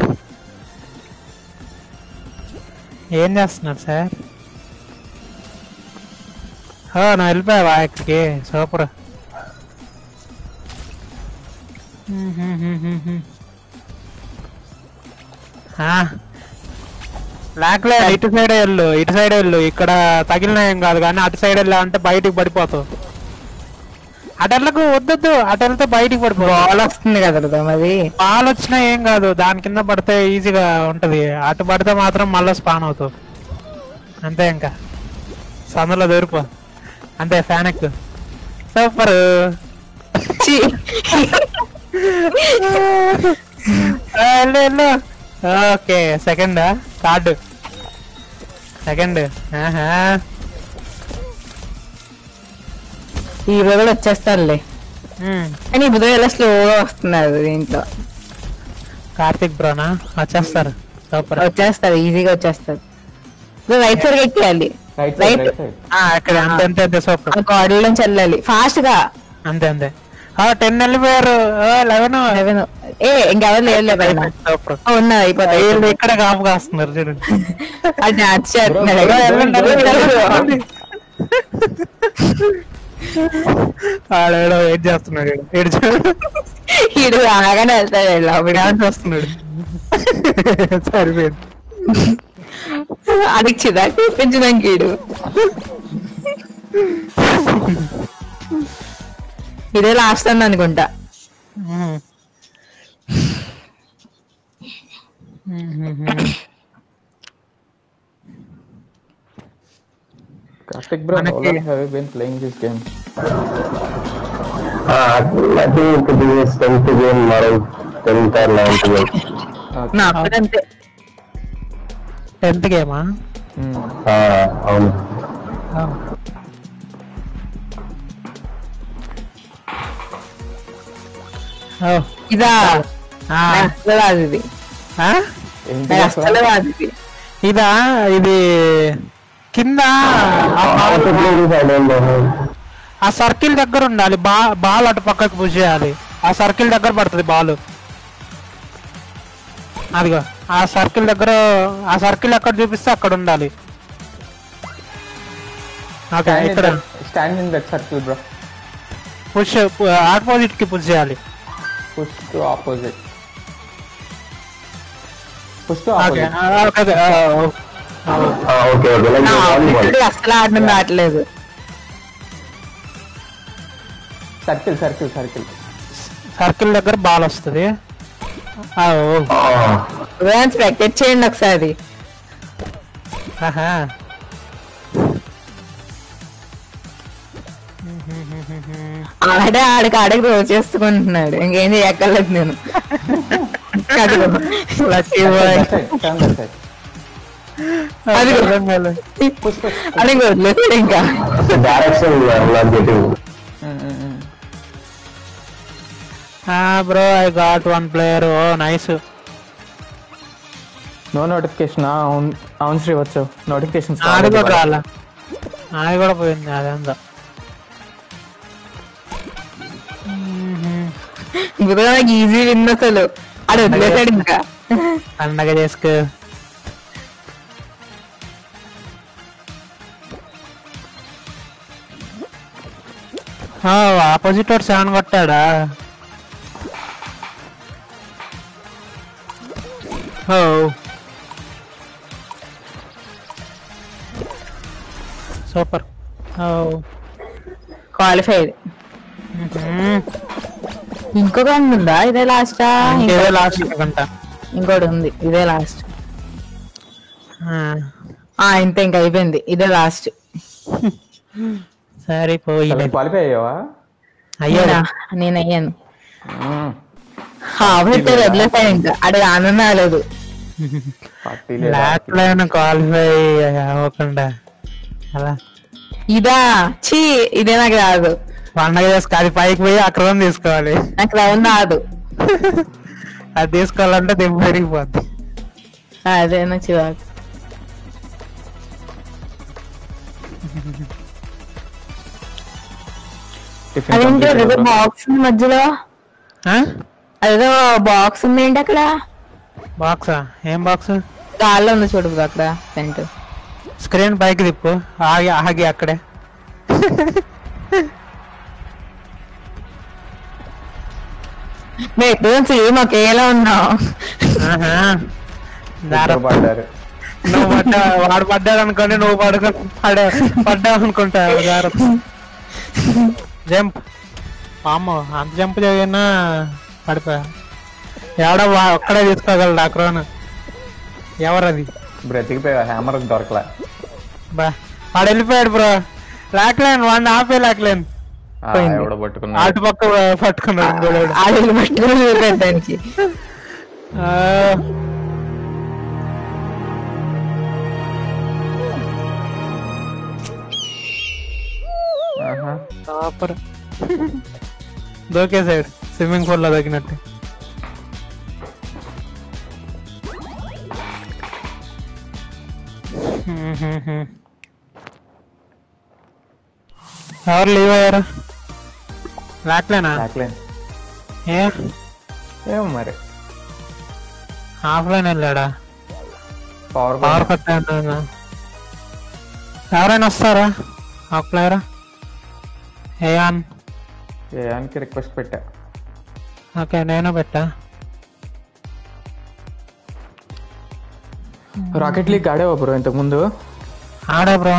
ఏం చేస్తున్నారు సార్ ఓ నువ్వు వెళ్ళిపోయావా ఎక్కడికి సూపర్ లేకలే ఇటు సైడ్ వెళ్ళు ఇటు సైడ్ వెళ్ళు ఇక్కడ తగిలిన ఏం కాదు కానీ అటు సైడ్ వెళ్ళా అంటే బయటికి పడిపోతావు అటు వెళ్ళకు వద్దొద్దు అటు వెళ్తే బయటికి పడిపోతావు బాల్ వస్తుంది కదా మరి పాలు వచ్చినా ఏం కాదు దాని కింద పడితే ఈజీగా ఉంటది అటు పడితే మాత్రం మళ్ళీ స్పాన్ అవుతావు అంతే ఇంకా సందులో దొరిపో అంతే ఫ్యాన్ ఎక్కు సూపర్ ఛీ. ఓకే సెకండ్ కార్డు సెకండ్ ఈ రోజు కూడా వచ్చేస్తారులే కానీ ఈ బుధ ఎలా స్లోగా వస్తున్నారు దీంట్లో కార్తిక్ బ్రోనా వచ్చేస్తారు సూపర్ వచ్చేస్తారు ఈజీగా వచ్చేస్తారు రైట్ సైడ్ ఎక్కేయాలి right side right right side అక్కడ అంతే అంతే అంతే సూపర్ గాడిలో నుంచి వెళ్ళాలి ఫాస్ట్ గా అంతే అంతే టెన్ వెళ్ళిపోయారు లెవెన్ లెవెన్ ఏ ఇంకెవరు లేదు పైన సూపర్ ఆ, ఉన్నది అయిపోతాయి వీళ్ళు ఇక్కడ కాపు కాస్తున్నారు చూడండి అది డాన్స్ చేస్తున్నాడు Bro, వెళ్ళండి, వెళ్ళండి, వెళ్ళండి. ఆడేడో వెయిట్ చేస్తున్నాడు ఈడు. ఈడు చూడు ఈడు రాగానే వెళ్తాడు లోపలికి. డాన్స్ వస్తున్నాడు సరిపోయింది అడిగి చిరాకు తెప్పించడానికి ఈడు ఇదే లాస్ట్ అని అనుకుంటా Karthik bro, how మనకి- long have you been playing this game? Uh, I think it is 10th game around 10th or 9th game. Okay. నా కూడా అంతే టెన్త్ గేమా Hmm. Uh, అవును ఇదా నాకు అసలు రాదు ఇది ఏంటి నాకు అసలు? అసలు రాదు ఇది ఇదా ఇది కింద ఆ How ball- to play this I don't know. ఆ సర్కిల్ దగ్గర ఉండాలి బా బాల్ అటు పక్కకు పుష్ చేయాలి ఆ సర్కిల్ దగ్గర పడుతుంది బాల్ అదిగో ఆ సర్కిల్ దగ్గర ఆ సర్కిల్ ఎక్కడ చూపిస్తే అక్కడ ఉండాలి ఓకే Stand in ఇక్కడ that- Stand in that circle, bro. Push opposite కి పుష్ చేయాలి Push to opposite. Push to okay opposite. Okay Ah, okay, okay. Like నా the volleyball. opposite అసలు ఆడడం రావట్లేదు Circle, circle, circle. సర్కిల్ దగ్గర ball వస్తుంది ఆ, ఓ. Ah, స్పెక్టెట్ చేయండి ఒకసారి ఆహా. ఆడే ఆడికి ఆడకి రోజు చేసుకుంటున్నాడు ఇంకేం చేయక్కర్లేదు నేను అదిగో. Lucky That boy. side, that side. Stand that side. అదిగో. అర్థం కాలేదు. Push, push. అడిగి వదిలేసాడు ఇంకా the direction we are not getting. Mm, mm, mm. ఆ bro I got one player oh nice no notification అవును అవును శ్రీ వచ్చావు నోటిఫికేషన్ నాది కూడా రాలా నాది కూడా పోయింది అదంతా బుధగా నాకు ఈజీ విన్ అసలు ఆడు వదిలేసాడు ఇంకా పండగ చేసుకో ఆపోజిట్ వాడు సెవెన్ కొట్టాడా ఓ సూపర్ ఓ క్వాలిఫైడ్ ఇంకొక round ఉందా ఇదే లాస్టా ఏదో లాస్ట్ గంట ఇంకోటి ఉంది ఇదే లాస్ట్ ఆ, ఆ ఇంత ఇంకా అయిపోయింది ఇదే లాస్ట్ సరిపోయింది క్వాలిఫై అయ్యావా అయ్యో నేను అయ్యాను మ్మ్. కాబట్టి వదిలేసాను ఇంకా అక్కడ ఆనందం రాలేదు పార్టీ లేదా లాస్ట్ లైన్ క్వాలిఫై అవ్వకుండా అలా ఇదా చీ ఇదే నాకు రాదు పండగ చేసుకో అది పైకి పోయి అక్కడ తీసుకోవాలి నాకు రౌండ్ రాదు అది తీసుకోవాలంటే దెబ్బ పెరిగిపోద్ది అదే నాకు చిరాకు టిఫిన్ అదేంటి complete అదేదో అయ్యావా? బాక్స్ ఉంది మధ్యలో ఆ? అదేదో బాక్స్ ఉంది ఏంటి అక్కడ బాక్సా ఏం బాక్స్ గాల్లో ఉంది చూడు బ్రో అక్కడ పెంట్ స్క్రీన్ పైకి తిప్పు ఆగి ఆగి అక్కడే మేము ఎప్పుడు సేమ్ ఒకేలా ఉన్నాం ఆహా. ఇద్దరు పడ్డారు నువ్వు పడ్డా వాడు పడ్డాడు అనుకోని నువ్వు పడుకో పడా పడ్డావు అనుకుంటా జంప్ అమ్మ అంత జంప్ చేయనా పడిపోయా ఎవడో వా- ఒక్కడే తీసుకోగలడు ఆ క్రోన్ ఎవరది బ్రతికిపోయా హ్యామర్ దొరకలే బా వాడు వెళ్ళిపోయాడు బ్రో లాక్లేను వాడిని ఆపే లాక్లేను ఆ, పోయింది. ఎవడో పట్టుకున్నాడు అటు పక్క పట్టుకున్నాడు ఇంకోడు. ఆవిడ పట్టుకుని దానికి ఆ, ఆహా. సూపర్ దూకేసాడు స్విమ్మింగ్ పూల్ లో దొరికినట్టు ఎవరు లీవ్ అయ్యారు లాట్లేనా బ్యాక్లైన్ ఏ ఏమో మరి ఆఫ్లైన్ వెళ్ళాడా పవర్ పవర్ కట్ అయినా ఎవరైనా వస్తారా ఆఫ్ ప్లేయరా ఏయాన్ ఏయానికి రిక్వెస్ట్ పెట్టా ఓకే నేను పెట్టా రాకెట్ లీగ్ ఆడేవా బ్రో ఇంతకు ముందు ఆడా బ్రో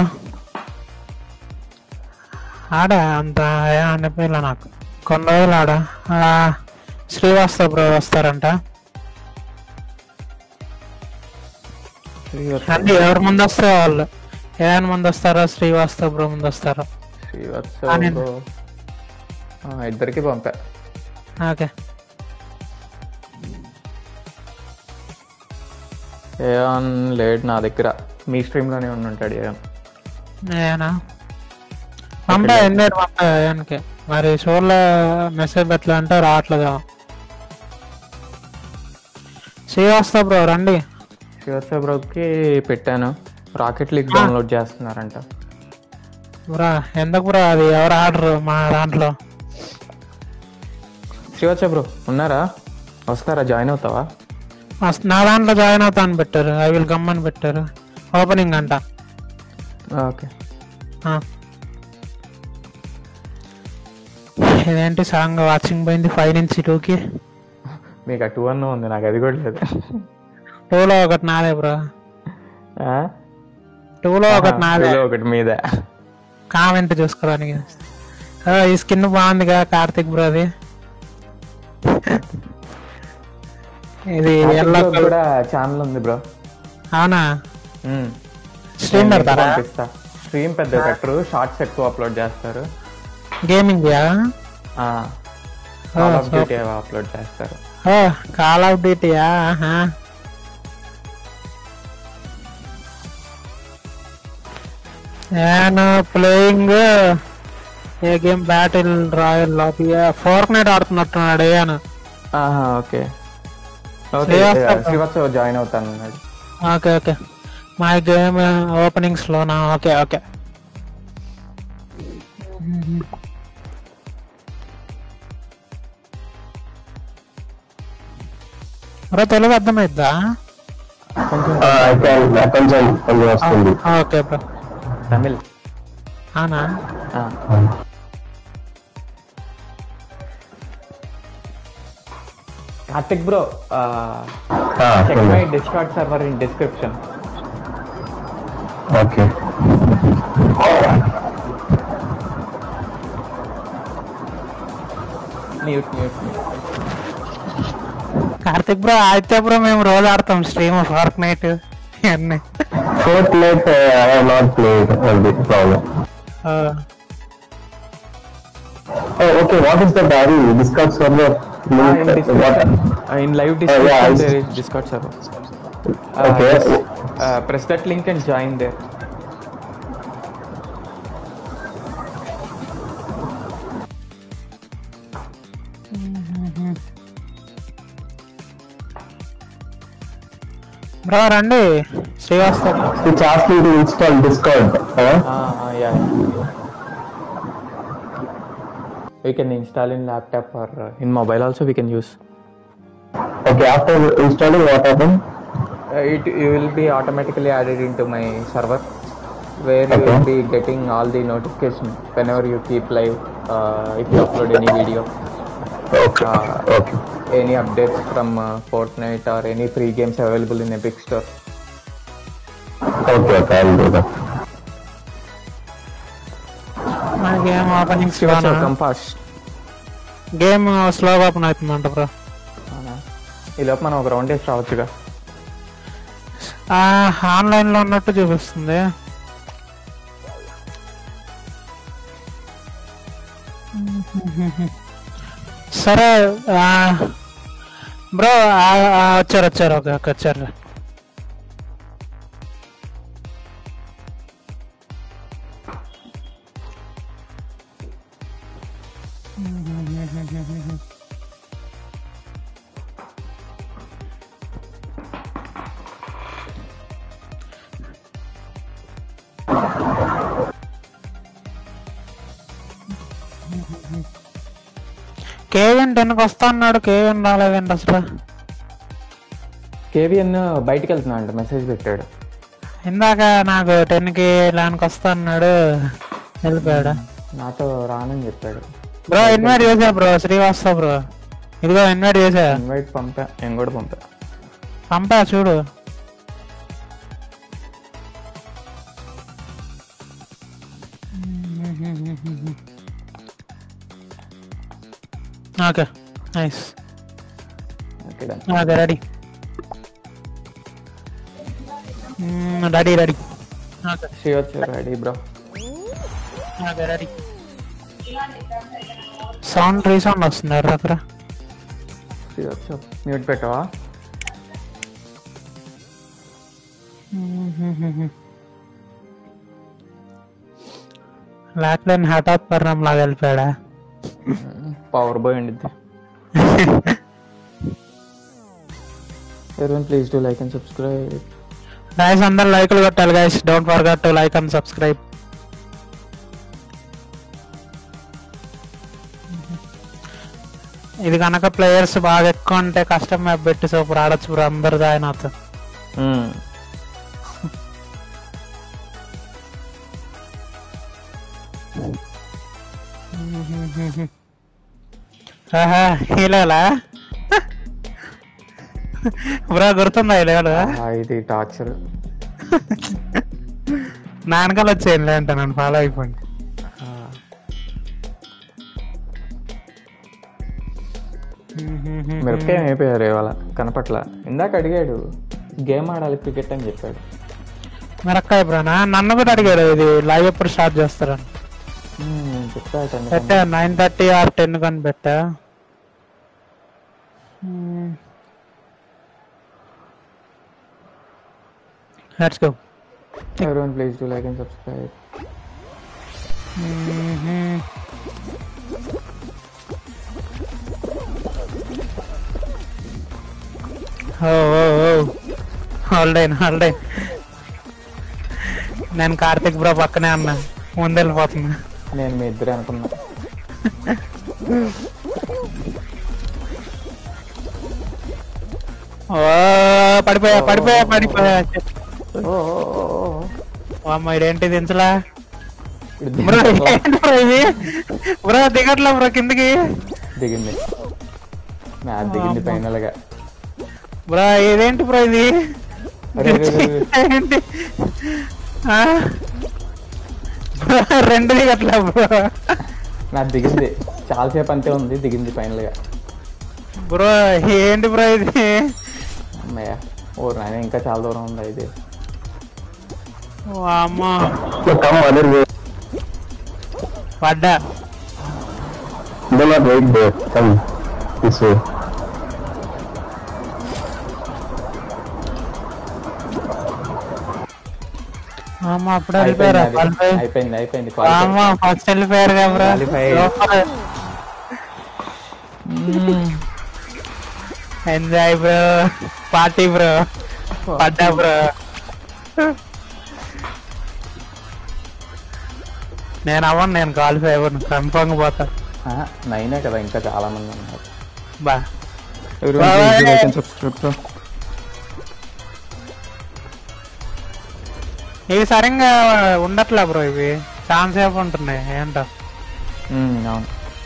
ఆడా అంత ఏ అనిపించలే నాకు కొన్ని రోజులు ఆడా ఆ, శ్రీవాస్తవ్ బ్రో వస్తారంట అంటే ఎవరు ముందు వస్తే వాళ్ళు ఏదైనా ముందు వస్తారో శ్రీవాస్తవ్ బ్రో ముందు వస్తారో శ్రీవత్సవ్ ఆ, నేను- బ్రో ఆ, ఇద్దరికి పంపా ఓకే ఏయాన్ లేట్ నా దగ్గర మీ స్ట్రీమ్ లోనే ఉండి ఉంటాడు ఏయాన్ నేనా పంపా ఎన్నేరు పంపా ఏనికి మరి షోర్లో మెసేజ్ పెట్టలే అంటే రావట్లేదు శ్రీవాస్తవ్ బ్రో రండి శ్రీవత్సవ్ బ్రోకి పెట్టాను రాకెట్ లీగ్ డౌన్లోడ్ చేస్తున్నారంట బ్రా ఎందుకు బ్రో అది ఎవరు ఆర్డర్ మా దాంట్లో శ్రీవత్సవ్ బ్రో ఉన్నారా వస్తారా జాయిన్ అవుతావా అస్- నా దాంట్లో జాయిన్ అవుతా అని పెట్టారు ఐ విల్ కమ్ అని పెట్టారు ఓపెనింగ్ అంట ఓకే ఆ. ఇదేంటి సాంగ్ వాచింగ్ పోయింది ఫైవ్ నుంచి టూకి మీకు ఆ టూ అన్న ఉంది నాకు అది కూడా లేదు టూలో ఒకటి నాదే బ్రో ఆ? టూలో ఒకటి నాదే ఇందులో ఒకటి మీద కామెంట్ చూసుకోవడానికి ఆ, ఈ స్కిన్ బాగుందిగా కార్తిక్ బ్రో అది ఇది ఎల్లో కార్తిక్ బ్రో కూడా ఛానల్ ఉంది బ్రో అవునా స్ట్రీమ్ పెడతారా పంపిస్తా స్ట్రీమ్ పెద్ద పెట్టరు షార్ట్స్ ఎక్కువ అప్లోడ్ చేస్తారు gaming Call of Duty upload చేస్తారు కాల్ ఆఫ్ డ్యూటీయా నేను playing a game battle royale lobby Fortnite ఆడుతున్నట్టున్నాడు ఏను ఆహా okay okay Srivastav Srivatsav join అవుతాను అన్నాడు ఓకే ఓకే మా గేమ్ ఓపెనింగ్స్ లోనా ఓకే ఓకే బ్రో తెలుగు అర్థమైద్దా కొంచెం అయితే కొంచెం కొంచెం వస్తుంది ఓకే బ్రో తమిళ్ అవునా ఆ. కార్తిక్ బ్రో ఆ, చెక్ ఉంది. My Discord server in description okay mute mute Karthik bro Aditya bro మేము రోజు ఆడతాం స్ట్రీమ్ ఫార్క్ నైట్ ఇవన్నీ Fortnite, uh, I have not played uh, this problem. ఆ, Oh, okay. What is the diary? Discord server Ah, link. in uh, Discord, what? uh, in live yeah, Discord, I there see. is Discord server. Uh, Okay. just, uh, press that link and join there. Bro రండి Srivastav Which asked me to install Discord. Huh? Ah, ah, yeah. We can install in laptop or uh, in mobile also we can use. Okay. After installing, what happened? Uh, it you will be automatically added into my server where you Okay. will be getting all the notification whenever you keep live uh, if you upload any video Okay. Ah. okay. any updates from uh, Fortnite or any free games available in Epic Store. Okay. Okay. I'll do that. మన game opening Sure, sure, come fast. Game స్లోగా open అవుతుందంట bro అవునా? ఈ లోపు మనం ఒక round వేసి రావచ్చుగా online లో ఉన్నట్టు చూపిస్తుంది సరే బ్రో వచ్చారు వచ్చారు ఓకే ఓకే వచ్చారు కేవన్ టెన్కి వస్తా అన్నాడు కేవన్ రాలేదండి అసలు కేవీఎన్ బయటికి వెళ్తున్నా అంట మెసేజ్ పెట్టాడు ఇందాక నాకు టెన్కి లాన్కి వస్తా అన్నాడు వెళ్ళిపోయాడు నాతో రానని చెప్పాడు బ్రో ఇన్వైట్ చేసా బ్రో శ్రీవాస్తవ్ బ్రో ఇదిగో ఇన్వైట్ చేసా ఇన్వైట్ పంపా నేను కూడా పంపా పంపా చూడు okay nice okay done. Okay ready ready ready okay Sri వచ్చారు ready bro okay ready sound resound వస్తుంది ఎవరి దగ్గర శ్రీ వచ్చావు మ్యూట్ పెట్టవా లాక్లైన్ హఠాత్ పరిణామం లాగా వెళ్ళిపోయాడా పవర్ బాయ్ ఉండిద్ది ఎవరి please do like and subscribe guys అందరు లైక్లు కొట్టాలి guys don't forget to like and subscribe ఇది కనుక ప్లేయర్స్ బాగా ఎక్కువ ఉంటే కష్టం మ్యాప్ పెట్టి సూపర్ ఆడొచ్చు బ్రో అందరు జాయిన్ అవుతారు ఆహా ఈ లెవెలా బ్రో గుర్తుందా ఈ లెవెల్ ఇది టార్చర్ నా వెనకాల వచ్చేయండి అంటే నన్ను ఫాలో అయిపోండి మిరపకాయ అయిపోయారు ఇవాళ కనపట్ల ఇందాక అడిగాడు గేమ్ ఆడాలి క్రికెట్ అని చెప్పాడు మిరక్కాయ బ్రోనా నన్ను కూడా అడిగాడు ఇది లైవ్ ఎప్పుడు స్టార్ట్ చేస్తారని మ్మ్, నేను చెప్తా అటెండ్ పెట్టా నైన్ థర్టీ ఆర్ టెన్ కని పెట్టా లెట్స్ గో ఎవరి please do like and subscribe ఓ ఓ ఓ హోల్డైన్ హోల్డైన్ నేను కార్తిక్ బ్రో పక్కనే అన్నా ముందెళ్ళిపోతున్నా నేను మీ ఇద్దరు అనుకున్నా ఓ పడిపోయా పడిపోయా పడిపోయా ఓ, ఓ, ఓ, ఓ. అమ్మ ఇదేంటి దించలా ఇది బ్రో దిగింది. ఏంటి బ్రో ఇది బ్రో దిగట్లా బ్రో కిందకి దిగింది మ్యాచ్ దిగింది ఫైనల్ గా బ్రో ఇదేంటి బ్రో ఇది అరే, అరే, అరే, అరే. ఏంటి ఆ? బ్రో, రెండు దిగట్లా బ్రో మ్యాచ్ దిగింది చాలాసేపు అంతే ఉంది దిగింది ఫైనల్ గా బ్రో ఏంటి బ్రో ఇది అమ్మయ్య ఓ నాయన ఇంకా చాలా దూరం ఉంది ఇది అమ్మా So come other way. పడ్డా Do not wait there. Come this way. అమ్మా అప్పుడే వెళ్ళిపోయారా అయిపోయింది అది. qualify? అయిపోయింది అయిపోయింది అమ్మా ఫస్ట్ వెళ్ళిపోయారు కదా bro Qualify. Enjoy bro party bro పడ్డా బ్రో నేను అవ్వను నేను క్వాలిఫై అవ్వను కన్ఫర్మ్ పోతా నైనే కదా ఇంకా చాలా మంది ఉన్నారు బా Everyone Bye. please do like and subscribe, bro. ఇవి సరిగ్గా ఉండట్లే బ్రో ఇవి చాలా సేపు ఉంటున్నాయి ఏంటో ఉమ్, అవును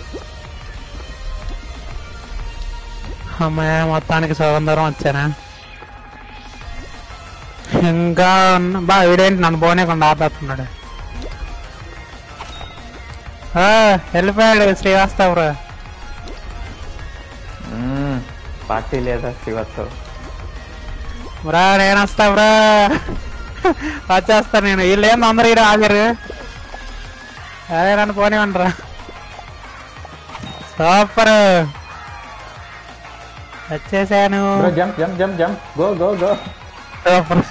అమ్మాయి మొత్తానికి సుగంధరం వచ్చానా ఇంకా ఉన్న- బా వీడేంటి నన్ను పోనీకుండా ఆపేస్తున్నాడు ఆ, వెళ్ళిపోయాడు శ్రీవాస్తవ్ బ్రో మ్మ్. పార్టీ లేదా శ్రీవత్సవ్ బ్రా నేను వస్తా బ్రా వచ్చేస్తా నేను వీళ్ళు ఏంది అందరు ఇక్కడ ఆగారు అదే నన్ను పోనివ్వండిరా సూపర్ వచ్చేసాను bro jump jump jump jump go go go super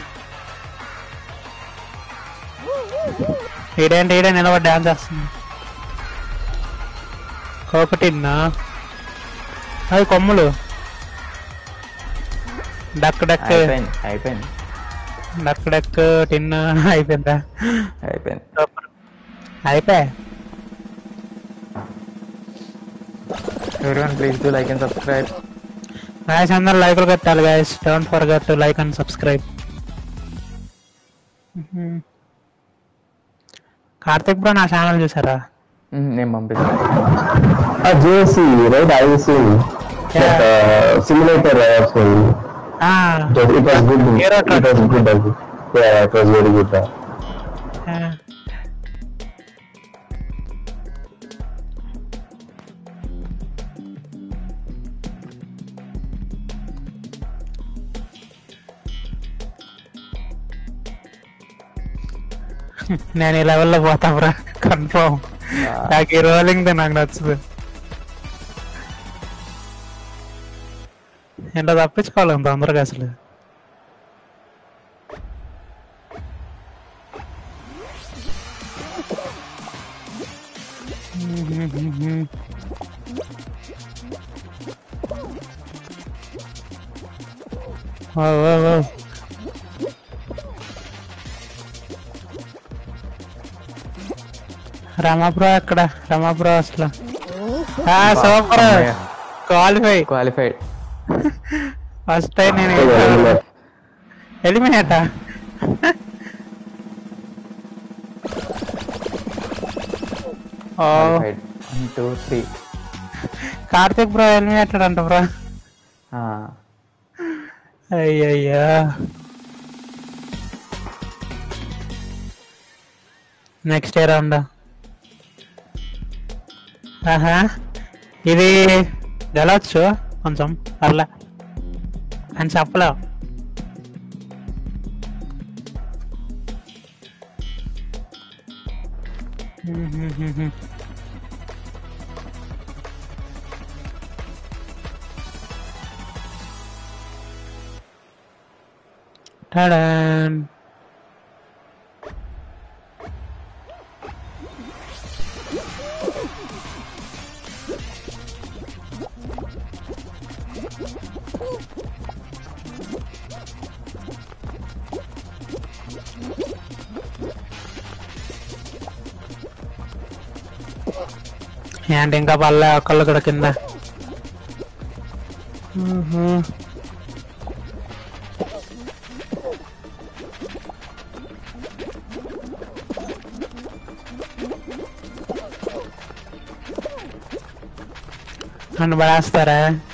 ఈడేంటి ఈడే నిలబడి డాన్స్ చేస్తుంది కోకటిన్నా అవి కొమ్ములు డక్ డక్ అయిపోయింది అయిపోయింది డక్ డక్ టిన్ అయిపోయిందా అయిపోయింది సూపర్ అయిపోయా everyone please do like and subscribe guys అందరు లైకులు కొట్టాలి guys don't forget to like and subscribe Karthik bro నా ఛానల్ చూసారా నేను పంపిస్తాను Ah, JC, right? I was seeing that uh, simulator I was seeing. ఆ, It was, it was good. Hero it was good. as well. Yeah, it was very good. Uh, ఆ. నేను ఈ లెవెల్లో పోతా బ్రా కన్ఫర్మ్ నాకు ఈ రోలింగ్ నాకు నచ్చదు ఏంటో తప్పించుకోవాలి అంత తొందరగా అసలు ఓ ఓ ఓ రమాపురం ఎక్కడ రమాపురం అసలు ఆ, సూపర్ అమ్మయ్య. క్వాలిఫై క్వాలిఫైడ్ ఫస్ట్ టైం నేను so, uh, ఎలిమినేట ఓ qualified one two three Karthik bro eliminated అంట బ్రో అయ్యయ్యా నెక్స్ట్ ఇయర్ రౌండ్ ఆహా ఇది గెలవచ్చు కొంచెం పర్లే అని చెప్పలేవు Ta-da! ఏంటి ఇంకా పల్లె ఒకళ్ళు కూడా కింద మ్హూ. నన్ను పడేస్తారా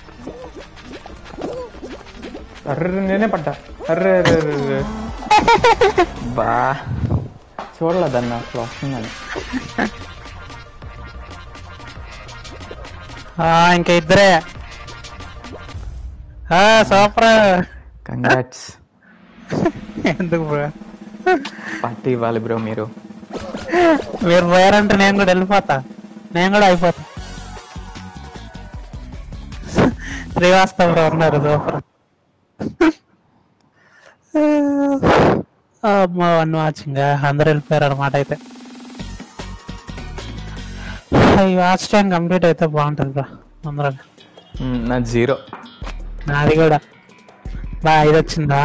అర్రే నేనే పడ్డా అర్రే అర్రే, అర్రే, అర్రే. బా చూడలేదన్న అసలు వస్తుందని ఆ, ఇంకా ఇద్దరే సూపర్ కంగ్రాట్స్ ఎందుకు బ్రో పార్టీ ఇవ్వాలి బ్రో మీరు మీరు పోయారంటే నేను కూడా వెళ్ళిపోతా నేను కూడా అయిపోతా శ్రీవాస్తవ్ బ్రో ఉన్నారు సూపర్ అమ్మా వన్ వాచింగ్ అందరు వెళ్ళిపోయారు అనమాట అయితే ఈ వాచ్ టైం కంప్లీట్ అయితే బాగుంటుంది బ్రో అందరూ మ్, నా జీరో నాది కూడా బా ఇది వచ్చిందా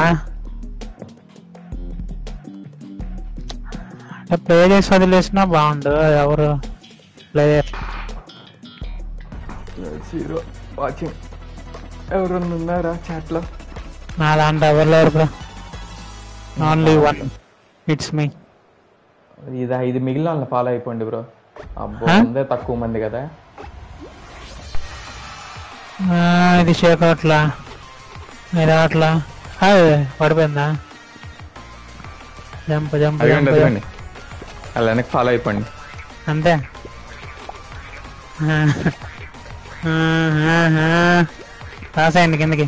ప్లే చేసి వదిలేసినా బాగుండు ఎవరు ప్లేయర్ జీరో వాచింగ్ ఎవరన్నా ఉన్నారా చాట్లో నా దాంట్లో ఎవరు లేరు bro only one it's me ఇది ఇది మిగిలిన వాళ్ళని ఫాలో అయిపోండి బ్రో అబ్బో Huh? ఉందే తక్కువ మంది కదా ఇది షేక్ అట్లా ఇది అట్లా అది పడిపోయిందా జంప్ జంప్ అదిగోండి జంప్ అదిగోండి అలా వెనక్కి ఫాలో అయిపోండి అంతే రాసాయండి కిందకి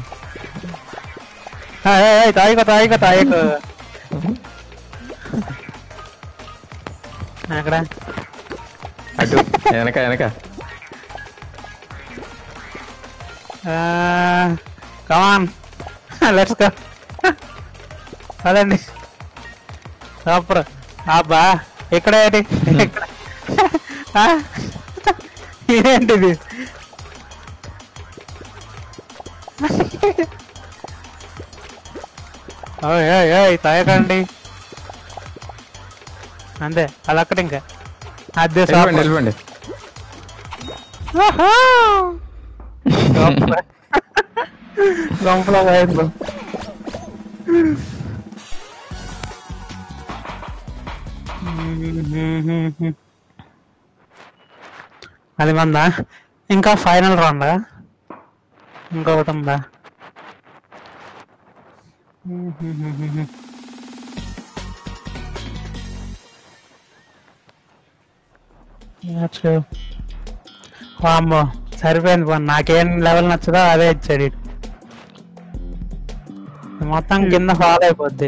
తాయికో తాయికో తాయికో అక్కడ అటు వెనక వెనక కమాన్ లెట్స్ గో అదండి సూపర్ అబ్బా ఇక్కడ ఏంటి ఇక్కడ. ఆ? ఇదేంటిది ఓయ్ ఓయ్ ఓయ్ తాయకండి అంతే అది అక్కడ ఇంకా అదే వెళ్ళిపోండి సూపర్ వెళ్ళిపోండి గంపలో పోయింది అది మందా ఇంకా ఫైనల్ రౌండ్ ఇంకొకటి ఉందా వామ్మో సరిపోయింది పో నాకేం లెవెల్ నచ్చదో అదే ఇచ్చాడు ఈడు. మొత్తం కింద ఫాల్ అయిపోద్ది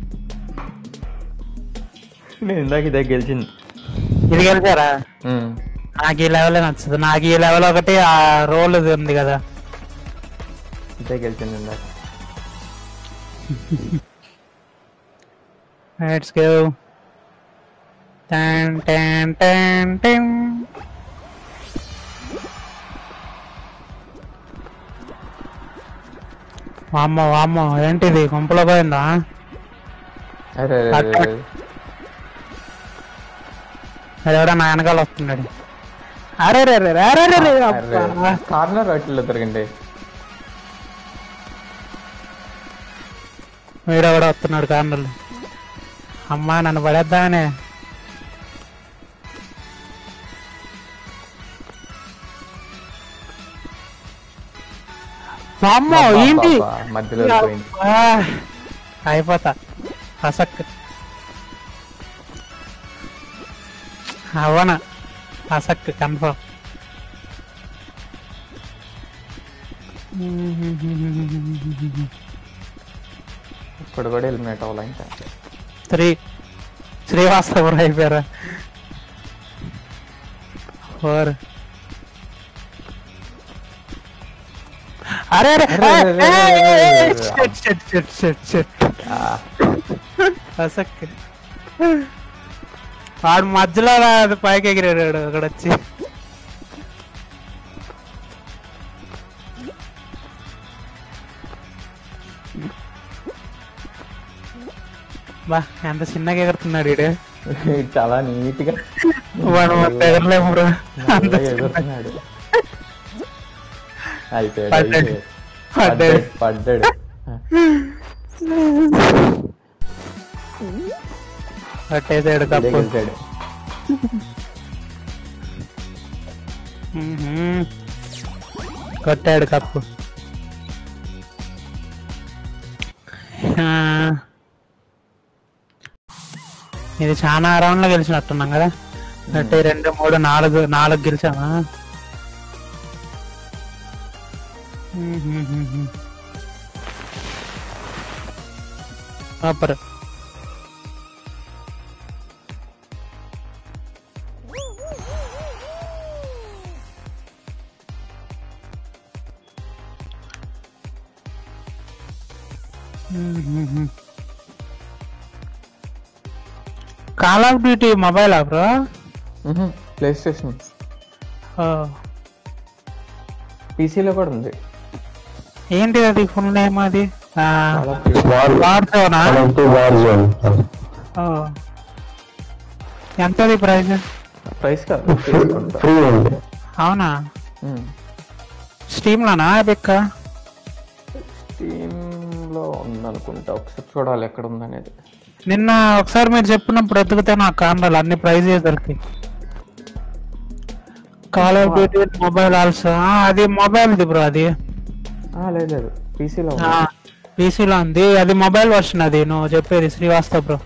నేను ఇందాక ఇదే గెలిచింది ఇది గెలిచారా మ్. నాకు ఈ లెవెల్ నచ్చదు నాకు ఈ లెవెల్ ఒకటి ఆ రోల్ ఇది ఉంది కదా ఇదే గెలిచింది ఇందాక లెట్స్ గో టన్ టన్ టన్ టన్ వామ్మో వామ్మో ఏంటిది గుంపలో పోయిందా అరే అరే, అరే, అరే. అది ఎవడో నా వెనకాల వస్తున్నాడు అరే రే రే రే అరే రే రే అరే అబ్బా. కార్నర్ వాటిల్లో దొరికండి వీడు కూడా వస్తున్నాడు కార్నర్లు అమ్మా నన్ను పడేద్దామనే అమ్మో ఏంటి అబ్బా, మధ్యలో పోయింది ఆ, అయిపోతా అసక్ అవన అసక్ కన్ఫర్మ్ ఇప్పుడు కూడా ఎలిమినేట్ అవ్వాలి ఇంకా శ్రీ శ్రీవాస్తవ అయిపోయారా ఫోర్ అరే అరే అరే, అరే, అరే, అరే, అరే, అరే. Shut shut shut shut shut ఆ, అసక్ వాడు మధ్యలో రా- పైకి ఎగిరాడు అక్కడ వచ్చి బా ఎంత చిన్నగా ఎగురుతున్నాడు వీడు చాలా నీట్ గా వాడు మొత్తం ఎగరలేము బ్రో అంత మెల్లగా చిన్న- ఎగురుతున్నాడు అయిపోయాడు పడ్డాడు. అయిపోయాడు. పడ్డాడు. పడ్డాడు పడ్డాడు పట్టేసాడు ఇదే కప్పు గెలిచాడు మ్మ్హ్మ్. కొట్టాడు కప్పు ఆ. ఇది చాలా రౌండ్లో గెలిచినట్టున్నాం కదా అంటే రెండు మూడు నాలుగు నాలుగు గెలిచామా మ్మ్హ్మ్. Super Call of Duty mobile bro PlayStation పీసీలో కూడా ఉంది ఏంటి అది ఫుల్ నేమ్ అది Call of Duty. వార్ వాడుతావునా టూ వార్ జోన్ ఎంత అది ప్రైస్ ప్రైస్ కాదు తీసుకుంటా ఫ్రీ ఉంది అవునా ఉమ్. స్టీమ్ లోనా ఎపిక్ Steam లో ఉందనుకుంటా ఒకసారి చూడాలి ఎక్కడ ఉందనేది నిన్న ఒకసారి మీరు చెప్పినప్పుడు ఎత్తుకుతే నాకు కాండాలి అన్ని ప్రైజ్ దొరికి Call of Duty mobile also అది మొబైల్ది బ్రో అది ఆ, లేదు లేదు పీసీలో పీసీలో ఉంది అది మొబైల్ వర్షన్ అది నువ్వు చెప్పేది శ్రీవాస్తవ్ బ్రో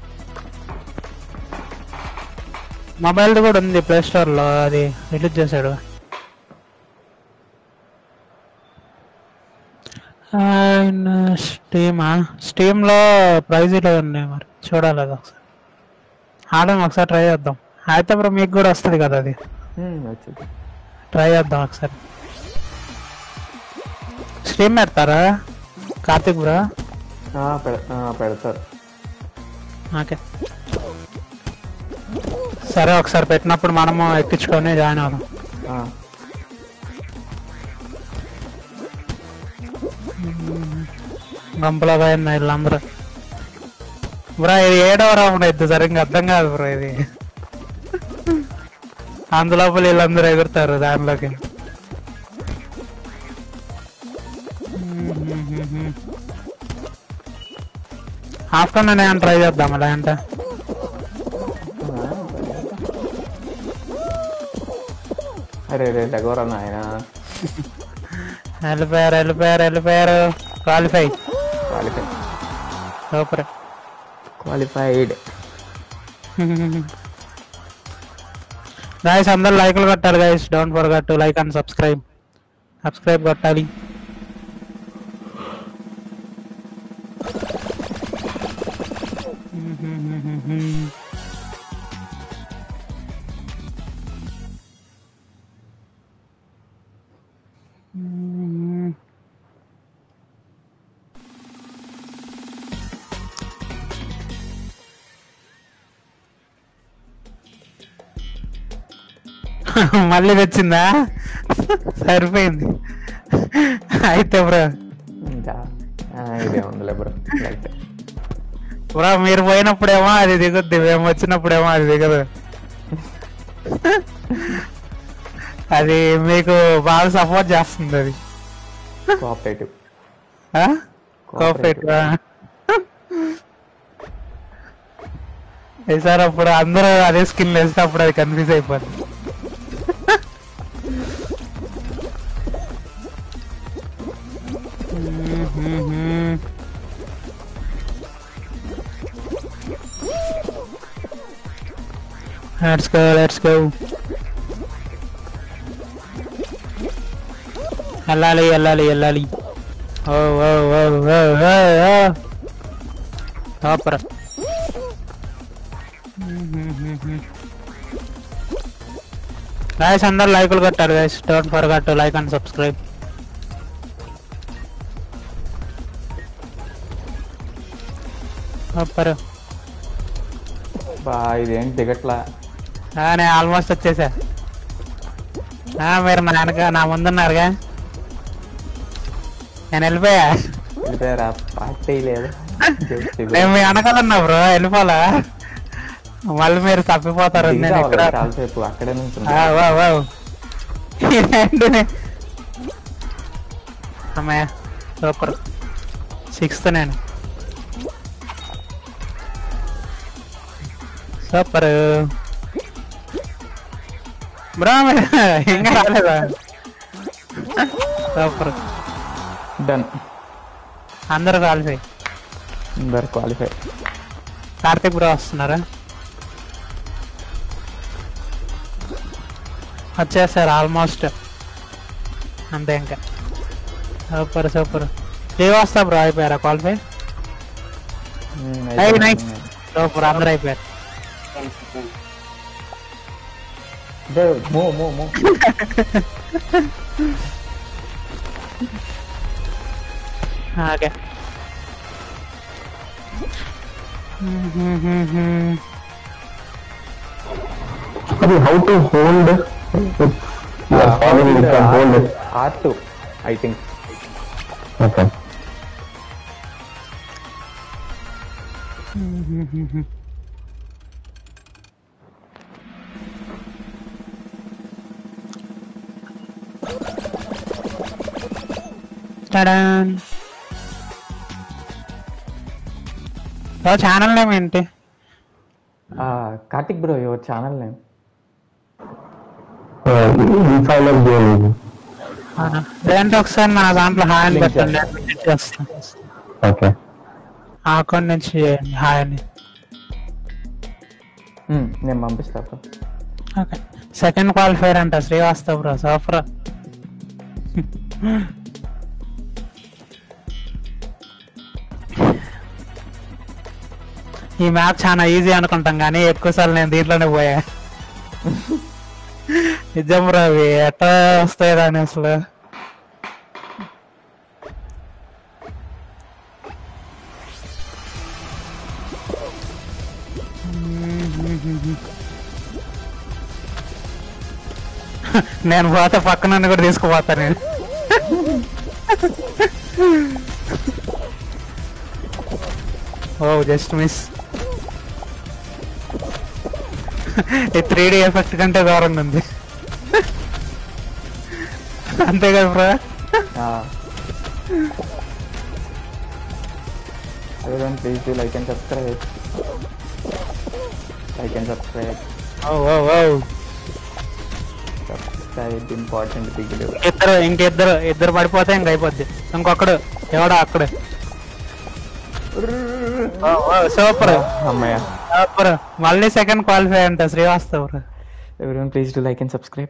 మొబైల్ది కూడా ఉంది ప్లే స్టోర్ లో అది రిలీజ్ చేశాడు స్టీమా స్టీమ్ లో ప్రైజ్లో ఉన్నాయి మరి చూడాలి అది ఒకసారి ఆడడం ఒకసారి ట్రై చేద్దాం అయితే బ్రో మీకు కూడా వస్తుంది కదా అది వచ్చింది ట్రై చేద్దాం ఒకసారి స్ట్రీమ్ పెడతారా కార్తిక్ బ్రో ఆ, పెడ- ఆ, పెడతారు ఓకే సరే ఒకసారి పెట్టినప్పుడు మనము ఎక్కించుకొని జాయిన్ అవుదాం ఆ, గంపలో పోయింది వీళ్ళందరూ బ్రో ఇది ఏడవ రౌండ్ అయితే సరిగ్గా అర్థం కాదు బ్రో ఇది అందులోపల వీళ్ళందరూ ఎగురుతారు దానిలోకి ఆఫ్టర్నూన్ ఏమైనా ట్రై చేద్దాం అలా అంటే అరే రే డగోరా నాయన వెళ్ళిపోయారు వెళ్ళిపోయారు వెళ్ళిపోయారు qualify qualify super qualified guys అందరు లైక్లు కొట్టాలి guys don't forget to like and subscribe subscribe కొట్టాలి మళ్ళీ తెచ్చిందా సరిపోయింది అయితే బ్రో ఇంకా ఆ, ఇదే ఉందిలే బ్రో లైట్ బ్రో మీరు పోయినప్పుడేమో అది దిగుద్ది మేము వచ్చినప్పుడేమో అది దిగదు అది మీకు బాగా సపోర్ట్ చేస్తుంది అది కోఆపరేటివ్ కోఆపరేట్ సార్ అప్పుడు అందరూ అదే స్కిన్ వేసినప్పుడు అది కన్ఫ్యూజ్ అయిపోతుంది Let's go, let's go. వెళ్ళాలి వెళ్ళాలి వెళ్ళాలి ఓ ఓ ఓ ఓ ఓ ఓ సూపర్ గాయస్ అందరు లైకులు కొట్టారు guys don't forget to like and subscribe super బా ఇదేంటి దిగట్లా నేను ఆల్మోస్ట్ వచ్చేసా ఆ, మీరు నా వెనక నా ముందున్నారుగా నేను వెళ్ళిపోయా వెళ్ళిపోయారా పార్టీ లేదు Just ఇగో. నేను మీ వెనకాలన్నా బ్రో వెళ్ళిపోలా మళ్ళీ మీరు తప్పిపోతారు దిగి నేను రావాలి ఇక్కడ చాలాసేపు అక్కడే నుంచి ఆ, వావ్, వావ్. ఇదేంటిది? అమ్మయ్య సూపర్ సిక్స్త్ నేను సూపర్ బ్రో మీరు ఇంకా రాలేదా సూపర్ డన్ అందరూ కాల్సి అందరు క్వాలిఫై కార్తిక్ బ్రో వస్తున్నారా వచ్చేసారు ఆల్మోస్ట్ అంతే ఇంకా సూపర్ సూపర్ శ్రీవాస్తా బ్రో అయిపోయారా క్వాలిఫై అయ్యి నైస్ సూపర్ అందరూ అయిపోయారు మూ మూ మూ ఓకే అది how to hold hold R two I think okay టడాన్ ఛానల్ నేమ్ ఏంటి Karthik bro your channel name in final game ఇది అవునా లేదంటే ఒకసారి నా దాంట్లో హాయ్ అని పెట్టండి నేను visit చేస్తాను ఓకే ఆ అకౌంట్ నుంచి చేయండి హాయ్ అని నేను పంపిస్తా బ్రో ఓకే సెకండ్ క్వాలిఫైర్ అంట శ్రీవాస్తవ్ బ్రో సూపర్ ఈ మ్యాప్ చాలా ఈజీ అనుకుంటాం కానీ ఎక్కువసార్లు నేను దీంట్లోనే పోయా నిజం బ్రో అవి ఎట్లా వస్తాయి దాని అసలు నేను పోతే పక్కన కూడా తీసుకుపోతా నేను ఓ జస్ట్ మిస్ ఈ త్రీ డి ఎఫెక్ట్ కంటే దూరంగా ఉంది అంతే కదా bro everyone please do like and subscribe like and subscribe ఓ ఓ ఓ subscribe important video ఇద్దరు ఇంకిద్దరు ఇద్దరు పడిపోతే ఇంక అయిపోద్ది ఇంకొకడు ఎవడో అక్కడు సూపర్ అమ్మయ్య సూపర్ మళ్ళీ సెకండ్ క్వాలిఫై అంట Srivastav everyone please do like and subscribe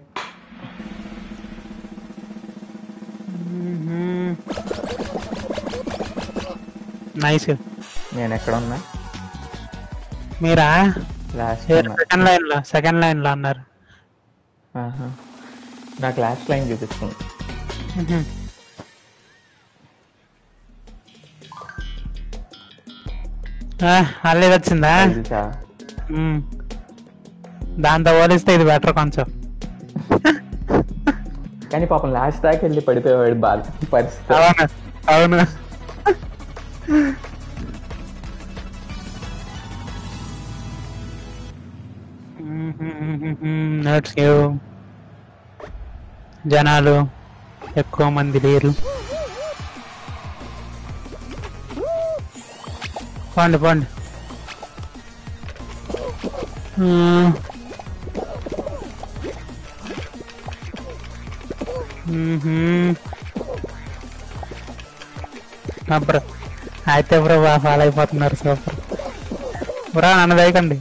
nice నేను ఎక్కడ ఉన్నా మీరా లాస్ట్ సెకండ్ లైన్ లో సెకండ్ లైన్ లో అన్నారు నాకు లాస్ట్ లైన్ చూపిస్తుంది మళ్ళీ ఇది వచ్చిందా తెలుసా మ్మ్. దాంతో పోలిస్తే ఇది బెటర్ కొంచెం కానీ పాపం లాస్ట్ దాకా వెళ్ళి పడిపోయేవాడు బాధ పరిస్థితి అవును అవును నోట్స్ జనాలు ఎక్కువ మంది లేరు పోండి పోండి మ్మ్. మ్మ్హ్మ్. ఆ బ్రో అయితే బ్రో బాగా ఫాలో అయిపోతున్నారు సూపర్ బ్రో నన్ను వేయకండి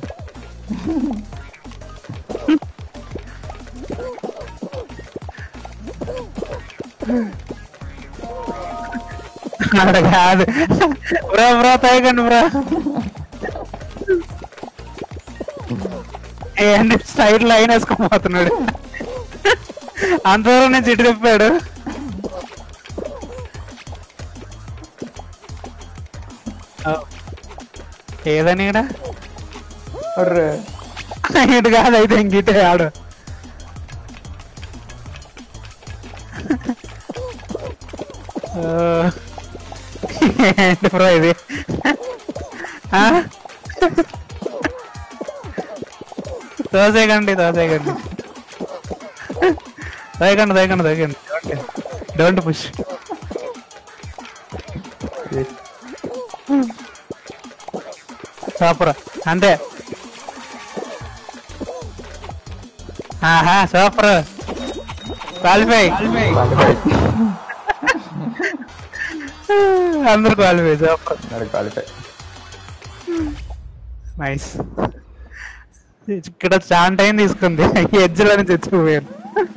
అక్కడ కాదు బ్రో బ్రో తేయకండి బ్రో ఏంటి సైడ్ లైన్ వేసుకోపోతున్నాడు అంతవరకు నేను చిట్టు తిప్పాడు ఏదని ఇక్కడ అర్రే ఇటు కాదు అయితే ఇంకిటే ఆడు ఓ. ఏంటి బ్రో ఇది ఆ? తోసేయకండి తోసేయకండి తోయకండి తోయకండి తోయకండి ఓకే డోంట్ పుష్ సూపర్ అంతే ఆహా సూపర్ క్వాలిఫై అందరు క్వాలిఫై సూపర్ మరి క్వాలిఫై నైస్ ఇక్కడ చాలా టైం తీసుకుంది ఎడ్జ్లోనే తెచ్చిపోయాను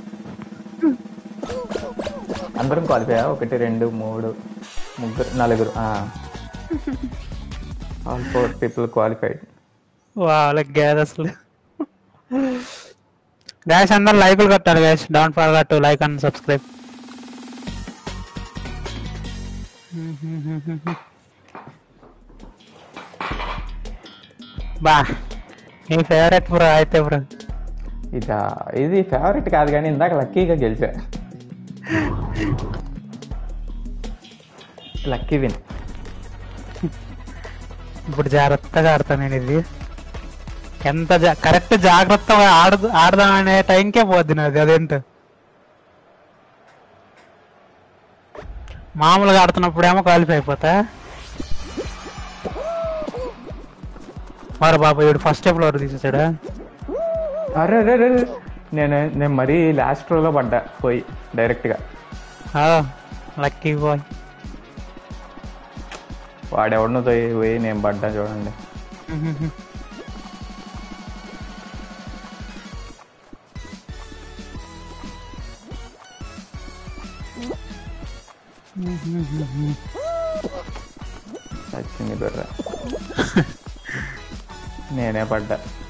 అందరం క్వాలిఫై ఒకటి రెండు మూడు ముగ్గురు నలుగురు ఆ. ఆల్ ఫోర్ పీపుల్ క్వాలిఫైడ్ వాళ్ళకి గ్యాస్ అసలు గ్యాస్ అందరు లైకులు కొట్టారు guys down for to like and subscribe బా నీ ఫేవరెట్ బ్రో అయితే బ్రో ఇక ఇది ఫేవరెట్ కాదు కానీ ఇందాక లక్కీగా గెలిచా లక్కీ విన్ ఇప్పుడు జాగ్రత్తగా ఆడతాను నేను ఇది ఎంత కరెక్ట్ జాగ్రత్తగా ఆడ ఆడదాం అనే టైంకే పోద్ది నాది అదేంటో మామూలుగా ఆడుతున్నప్పుడేమో క్వాలిఫై అయిపోతా మరి బాబా వీడు ఫస్ట్ స్టెప్ వరకు తీసేసాడు అరే అరే అరే అరే. నేను నేను మరీ లాస్ట్ రోలో పడ్డా పోయి డైరెక్ట్గా లక్కీ బాయ్ వాడెవడనో పోయి పోయి నేను పడ్డా చూడండి వచ్చింది బెర్ర నేనే పడ్డా